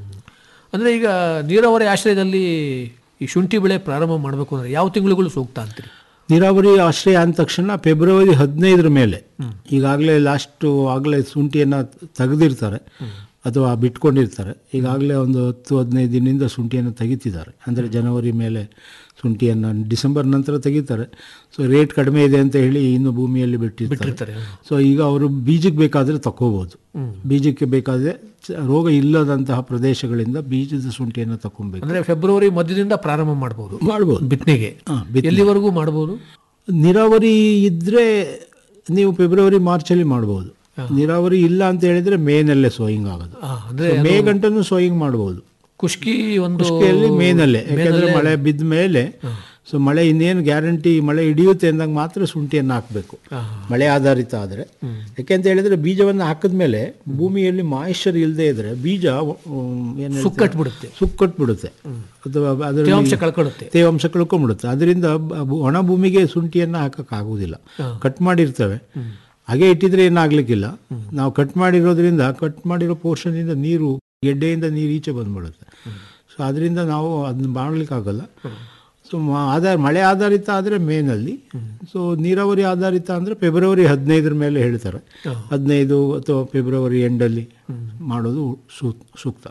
ಅಂದ್ರೆ ಈಗ ನೀರಾವರಿ ಆಶ್ರಯದಲ್ಲಿ ಈ ಶುಂಠಿ ಬೆಳೆ ಪ್ರಾರಂಭ ಮಾಡಬೇಕು ಅಂದ್ರೆ ಯಾವ ತಿಂಗಳುಗಳು ಸೂಕ್ತ ಅಂತೀರಿ ನೀರಾವರಿ ಆಶ್ರಯ ಅಂದ ತಕ್ಷಣ ಫೆಬ್ರವರಿ ಹದಿನೈದರ ಮೇಲೆ ಈಗಾಗಲೇ ಲಾಸ್ಟು ಆಗಲೇ ಶುಂಠಿಯನ್ನು ತೆಗೆದಿರ್ತಾರೆ ಅಥವಾ ಬಿಟ್ಕೊಂಡಿರ್ತಾರೆ ಈಗಾಗಲೇ ಒಂದು ಹತ್ತು ಹದಿನೈದು ದಿನದಿಂದ ಶುಂಠಿಯನ್ನು ತೆಗಿತಿದ್ದಾರೆ ಅಂದರೆ ಜನವರಿ ಮೇಲೆ ಶುಂಠಿಯನ್ನು ಡಿಸೆಂಬರ್ ನಂತರ ತೆಗಿತಾರೆ ಸೊ ರೇಟ್ ಕಡಿಮೆ ಇದೆ ಅಂತ ಹೇಳಿ ಇನ್ನು ಭೂಮಿಯಲ್ಲಿ ಬಿಟ್ಟಿರ್ತಾರೆ ಬಿಟ್ಟಿರ್ತಾರೆ. ಸೊ ಈಗ ಅವರು ಬೀಜಕ್ಕೆ ಬೇಕಾದರೆ ತಗೋಬೋದು ಬೀಜಕ್ಕೆ ಬೇಕಾದರೆ ಚ- ರೋಗ ಇಲ್ಲದಂತಹ ಪ್ರದೇಶಗಳಿಂದ ಬೀಜದ ಶುಂಠಿಯನ್ನು ತಗೊಬೇಕು ಅಂದ್ರೆ ಫೆಬ್ರವರಿ ಮಧ್ಯದಿಂದ ಪ್ರಾರಂಭ ಮಾಡಬಹುದು ಮಾಡ್ಬೋದು ಬಿತ್ತನೆಗೆ ಹಾ, ಬಿತ್ತನೆ. ಎಲ್ಲಿವರೆಗೂ ಮಾಡಬಹುದು ನೀರಾವರಿ ಇದ್ದರೆ ನೀವು ಫೆಬ್ರವರಿ ಮಾರ್ಚಲ್ಲಿ ಮಾಡ್ಬೋದು ನೀರಾವರಿ ಇಲ್ಲ ಅಂತ ಹೇಳಿದ್ರೆ ಮೇನಲ್ಲೇ ಸೋಯಿಂಗ್ ಆಗೋದು ಅಂದ್ರೆ So, ಮೇ ಗಂಟನೂ ಸೋಯಿಂಗ್ ಮಾಡ್ಬೋದು ಕುಷ್ಕಿ ಒಂದು ಕುಷ್ಕಿಯಲ್ಲಿ ಮೇನಲ್ಲೇ ಯಾಕಂದ್ರೆ ಮೇನಲ್ಲೇ- ಮಳೆ ಬಿದ್ದ ಮೇಲೆ ಸೊ ಮಳೆ ಇನ್ನೇನು ಗ್ಯಾರಂಟಿ ಮಳೆ ಹಿಡಿಯುತ್ತೆ ಅಂದಾಗ ಮಾತ್ರ ಶುಂಠಿಯನ್ನು ಹಾಕಬೇಕು ಮಳೆ ಆಧಾರಿತ ಆದರೆ ಯಾಕೆಂತ ಹೇಳಿದ್ರೆ ಬೀಜವನ್ನು ಹಾಕಿದ್ಮೇಲೆ ಭೂಮಿಯಲ್ಲಿ ಮಾಯಿಶ್ಚರ್ ಇಲ್ಲದೆ ಇದ್ರೆ ಬೀಜ ಏನು ಸುಕ್ಕಟ್ಬಿಡುತ್ತೆ. ಸುಕ್ಕಟ್ಬಿಡುತ್ತೆ ಅಥವಾ ಅದರಲ್ಲಿ ತೇವಾಂಶ ಕಳ್ಕೊಳ್ಳುತ್ತೆ. ತೇವಾಂಶ ಕಳ್ಕೊಂಡ್ಬಿಡುತ್ತೆ ಅದರಿಂದ ಬ- ಬು- ಒಣ ಭೂಮಿಗೆ ಶುಂಠಿಯನ್ನು ಹಾಕೋಕ್ಕಾಗೋದಿಲ್ಲ ಕಟ್ ಮಾಡಿರ್ತೇವೆ ಹಾಗೆ ಇಟ್ಟಿದ್ರೆ ಏನಾಗ್ಲಿಕ್ಕಿಲ್ಲ ನಾವು ಕಟ್ ಮಾಡಿರೋದ್ರಿಂದ ಕಟ್ ಮಾಡಿರೋ ಪೋರ್ಷನಿಂದ ನೀರು ಗೆಡ್ಡೆಯಿಂದ ನೀರು ಈಚೆ ಬಂದ್ಬಿಡುತ್ತೆ ಸೊ ಅದರಿಂದ ನಾವು ಅದನ್ನ ಮಾಡಲಿಕ್ಕಾಗಲ್ಲ ಸೊ ಆಧಾರ ಮಳೆ ಆಧಾರಿತ ಆದರೆ ಮೇನಲ್ಲಿ ಸೊ ನೀರಾವರಿ ಆಧಾರಿತ ಅಂದರೆ ಫೆಬ್ರವರಿ ಹದಿನೈದರ ಮೇಲೆ ಹೇಳ್ತಾರೆ ಹದಿನೈದು ಅಥವಾ ಫೆಬ್ರವರಿ ಎಂಡಲ್ಲಿ ಮಾಡೋದು ಸೂ- ಸೂಕ್ತ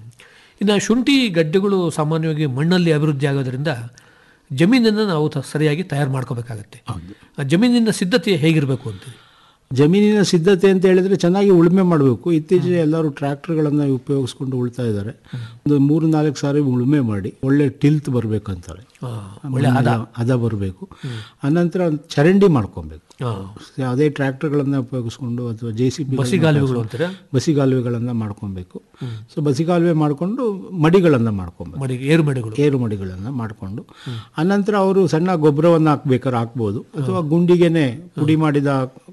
ಇನ್ನು ಶುಂಠಿ ಗಡ್ಡೆಗಳು ಸಾಮಾನ್ಯವಾಗಿ ಮಣ್ಣಲ್ಲಿ ಅಭಿವೃದ್ಧಿ ಆಗೋದ್ರಿಂದ ಜಮೀನನ್ನು ನಾವು ತ- ಸರಿಯಾಗಿ ತಯಾರು ಮಾಡ್ಕೋಬೇಕಾಗತ್ತೆ ಆ ಜಮೀನಿನ ಸಿದ್ಧತೆ ಹೇಗಿರಬೇಕು ಅಂತೀರಿ ಜಮೀನಿನ ಸಿದ್ಧತೆ ಅಂತ ಹೇಳಿದ್ರೆ ಚೆನ್ನಾಗಿ ಉಳುಮೆ ಮಾಡಬೇಕು ಇತ್ತೀಚೆಗೆ ಎಲ್ಲರೂ ಟ್ರ್ಯಾಕ್ಟರ್ಗಳನ್ನು ಉಪಯೋಗಿಸ್ಕೊಂಡು ಉಳ್ತಾ ಇದ್ದಾರೆ ಒಂದು ಮೂರು ನಾಲ್ಕು ಸಾರಿ ಉಳುಮೆ ಮಾಡಿ ಒಳ್ಳೆ ಟಿಲ್ತ್ ಬರಬೇಕಂತಾರೆ ಒಳ್ಳೆ ಹದ. ಹದ ಬರಬೇಕು ಅನಂತರ ಚರಂಡಿ ಮಾಡ್ಕೊಬೇಕು ಆ, ಯಾವುದೇ ಟ್ರ್ಯಾಕ್ಟರ್ಗಳನ್ನು ಉಪಯೋಗಿಸ್ಕೊಂಡು ಅಥವಾ ಜೆ ಸಿ ಪಿ ಬಸಿಗಾಲುವೆಗಳು ಅಂತೀರಾ? ಬಸಿಗಾಲುವೆಗಳನ್ನು ಮಾಡ್ಕೊಬೇಕು ಸೊ ಬಸಿಗಾಲುವೆ ಮಾಡಿಕೊಂಡು ಮಡಿಗಳನ್ನು ಮಾಡ್ಕೊಬೇಕು ಮಡಿ ಏರು ಮಡಿಗಳು ಏರು ಮಡಿಗಳನ್ನು ಮಾಡಿಕೊಂಡು ಅನಂತರ ಅವರು ಸಣ್ಣ ಗೊಬ್ಬರವನ್ನು ಹಾಕ್ಬೇಕಾದ್ರೆ ಹಾಕ್ಬೋದು ಅಥವಾ ಗುಂಡಿಗೆನೆ ಪುಡಿ ಮಾಡಿದ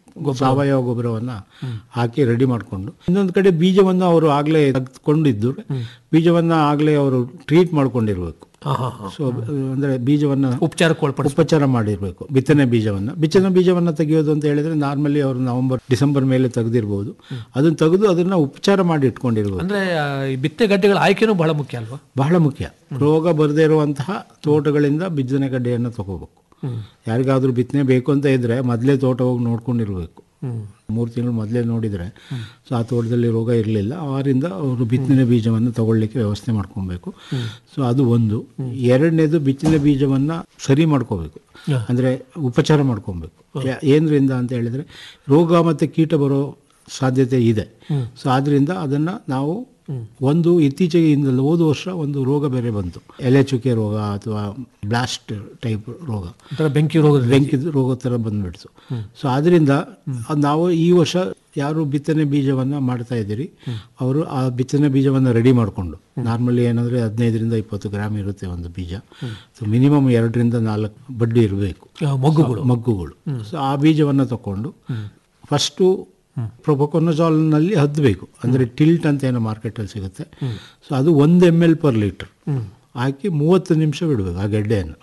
ಸಾವಯವ ಗೊಬ್ಬರವನ್ನು ಹಾಕಿ ರೆಡಿ ಮಾಡಿಕೊಂಡು ಇನ್ನೊಂದು ಕಡೆ ಬೀಜವನ್ನು ಅವರು ಆಗಲೇ ತೆಗೆದುಕೊಂಡಿದ್ದು ಬೀಜವನ್ನು ಆಗಲೇ ಅವರು ಟ್ರೀಟ್ ಮಾಡ್ಕೊಂಡಿರ್ಬೇಕು ಹಾ ಹಾ ಹಾ ಸೊ ಅಂದರೆ ಬೀಜವನ್ನು ಉಪಚಾರಕ್ಕೆ ಒಳಪಡಿಸ್ ಉಪಚಾರ ಮಾಡಿರಬೇಕು ಬಿತ್ತನೆ ಬೀಜವನ್ನು ಬಿತ್ತನೆ ಬೀಜವನ್ನು ತೆಗೆಯೋದು ಅಂತ ಹೇಳಿದ್ರೆ ನಾರ್ಮಲಿ ಅವರು ನವೆಂಬರ್ ಡಿಸೆಂಬರ್ ಮೇಲೆ ತೆಗೆದಿರ್ಬೋದು ಅದನ್ನು ತೆಗೆದು ಅದನ್ನು ಉಪಚಾರ ಮಾಡಿ ಇಟ್ಕೊಂಡಿರ್ಬೋದು ಅಂದ್ರೆ ಆ, ಈ ಬಿತ್ತೆ ಗಡ್ಡೆಗಳ ಆಯ್ಕೆನೂ ಬಹಳ ಮುಖ್ಯ ಅಲ್ವಾ ಬಹಳ ಮುಖ್ಯ ರೋಗ ಬರದೇ ಇರುವಂತಹ ತೋಟಗಳಿಂದ ಬಿತ್ತನೆ ಗಡ್ಡೆಯನ್ನು ತಗೋಬೇಕು ಯಾರಿಗಾದ್ರೂ ಬಿತ್ತನೆ ಬೇಕು ಅಂತ ಇದ್ರೆ ಮೊದಲೇ ತೋಟ ಹೋಗಿ ನೋಡ್ಕೊಂಡಿರ್ಬೇಕು ಮೂರು ತಿಂಗಳು ಮೊದಲೇ ನೋಡಿದರೆ ಸೊ ಆ ತೋಟದಲ್ಲಿ ರೋಗ ಇರಲಿಲ್ಲ ಅವರಿಂದ ಅವರು ಬಿತ್ತನೆ ಬೀಜವನ್ನು ತಗೊಳ್ಳಿಕ್ಕೆ ವ್ಯವಸ್ಥೆ ಮಾಡ್ಕೊಬೇಕು ಸೊ ಅದು ಒಂದು ಎರಡನೇದು ಬಿತ್ತನೆ ಬೀಜವನ್ನು ಸರಿ ಮಾಡ್ಕೋಬೇಕು ಅಂದರೆ ಉಪಚಾರ ಮಾಡ್ಕೊಬೇಕು ಯಾ- ಏನರಿಂದ ಅಂತ ಹೇಳಿದರೆ ರೋಗ ಮತ್ತು ಕೀಟ ಬರೋ ಸಾಧ್ಯತೆ ಇದೆ ಸೊ ಆದ್ದರಿಂದ ಅದನ್ನು ನಾವು ಒಂದು ಇತ್ತೀಚೆಗೆ ಇಂದಲ್ಲ ಹೋದ ವರ್ಷ ಒಂದು ರೋಗ ಬೇರೆ ಬಂತು ಎಲೆ ಚುಕ್ಕೆ ರೋಗ ಅಥವಾ ಬ್ಲಾಸ್ಟ್ ಟೈಪ್ ರೋಗ ಒಂಥರ ಬೆಂಕಿ ರೋಗದ ಬೆಂಕಿ ರೋಗ ಥರ ಬಂದ್ಬಿಡ್ತು ಸೊ ಆದ್ದರಿಂದ ಅದ್ ನಾವು ಈ ವರ್ಷ ಯಾರು ಬಿತ್ತನೆ ಬೀಜವನ್ನು ಮಾಡ್ತಾ ಇದ್ದೀರಿ ಅವರು ಆ ಬಿತ್ತನೆ ಬೀಜವನ್ನು ರೆಡಿ ಮಾಡಿಕೊಂಡು ನಾರ್ಮಲಿ ಏನಂದರೆ ಹದಿನೈದರಿಂದ ಇಪ್ಪತ್ತು ಗ್ರಾಮ್ ಇರುತ್ತೆ ಒಂದು ಬೀಜ ಸೊ ಮಿನಿಮಮ್ ಎರಡರಿಂದ ನಾಲ್ಕು ಬಡ್ಡಿ ಇರಬೇಕು ಆ, ಮೊಗ್ಗುಗಳು ಮಗ್ಗುಗಳು ಸೊ ಆ ಬೀಜವನ್ನು ತಗೊಂಡು ಫಸ್ಟು ಪ್ರೊಪೊಕೊನಜಾಲ್ನಲ್ಲಿ ಹದ್ದಬೇಕು ಅಂದರೆ ಟಿಲ್ಟ್ ಅಂತ ಏನೋ ಮಾರ್ಕೆಟಲ್ಲಿ ಸಿಗುತ್ತೆ ಸೊ ಅದು ಒಂದು ಎಮ್ ಎಲ್ ಪರ್ ಲೀಟ್ರ್ ಹಾಕಿ ಮೂವತ್ತು ನಿಮಿಷ ಬಿಡಬೇಕು ಆ ಗೆಡ್ಡೆಯನ್ನು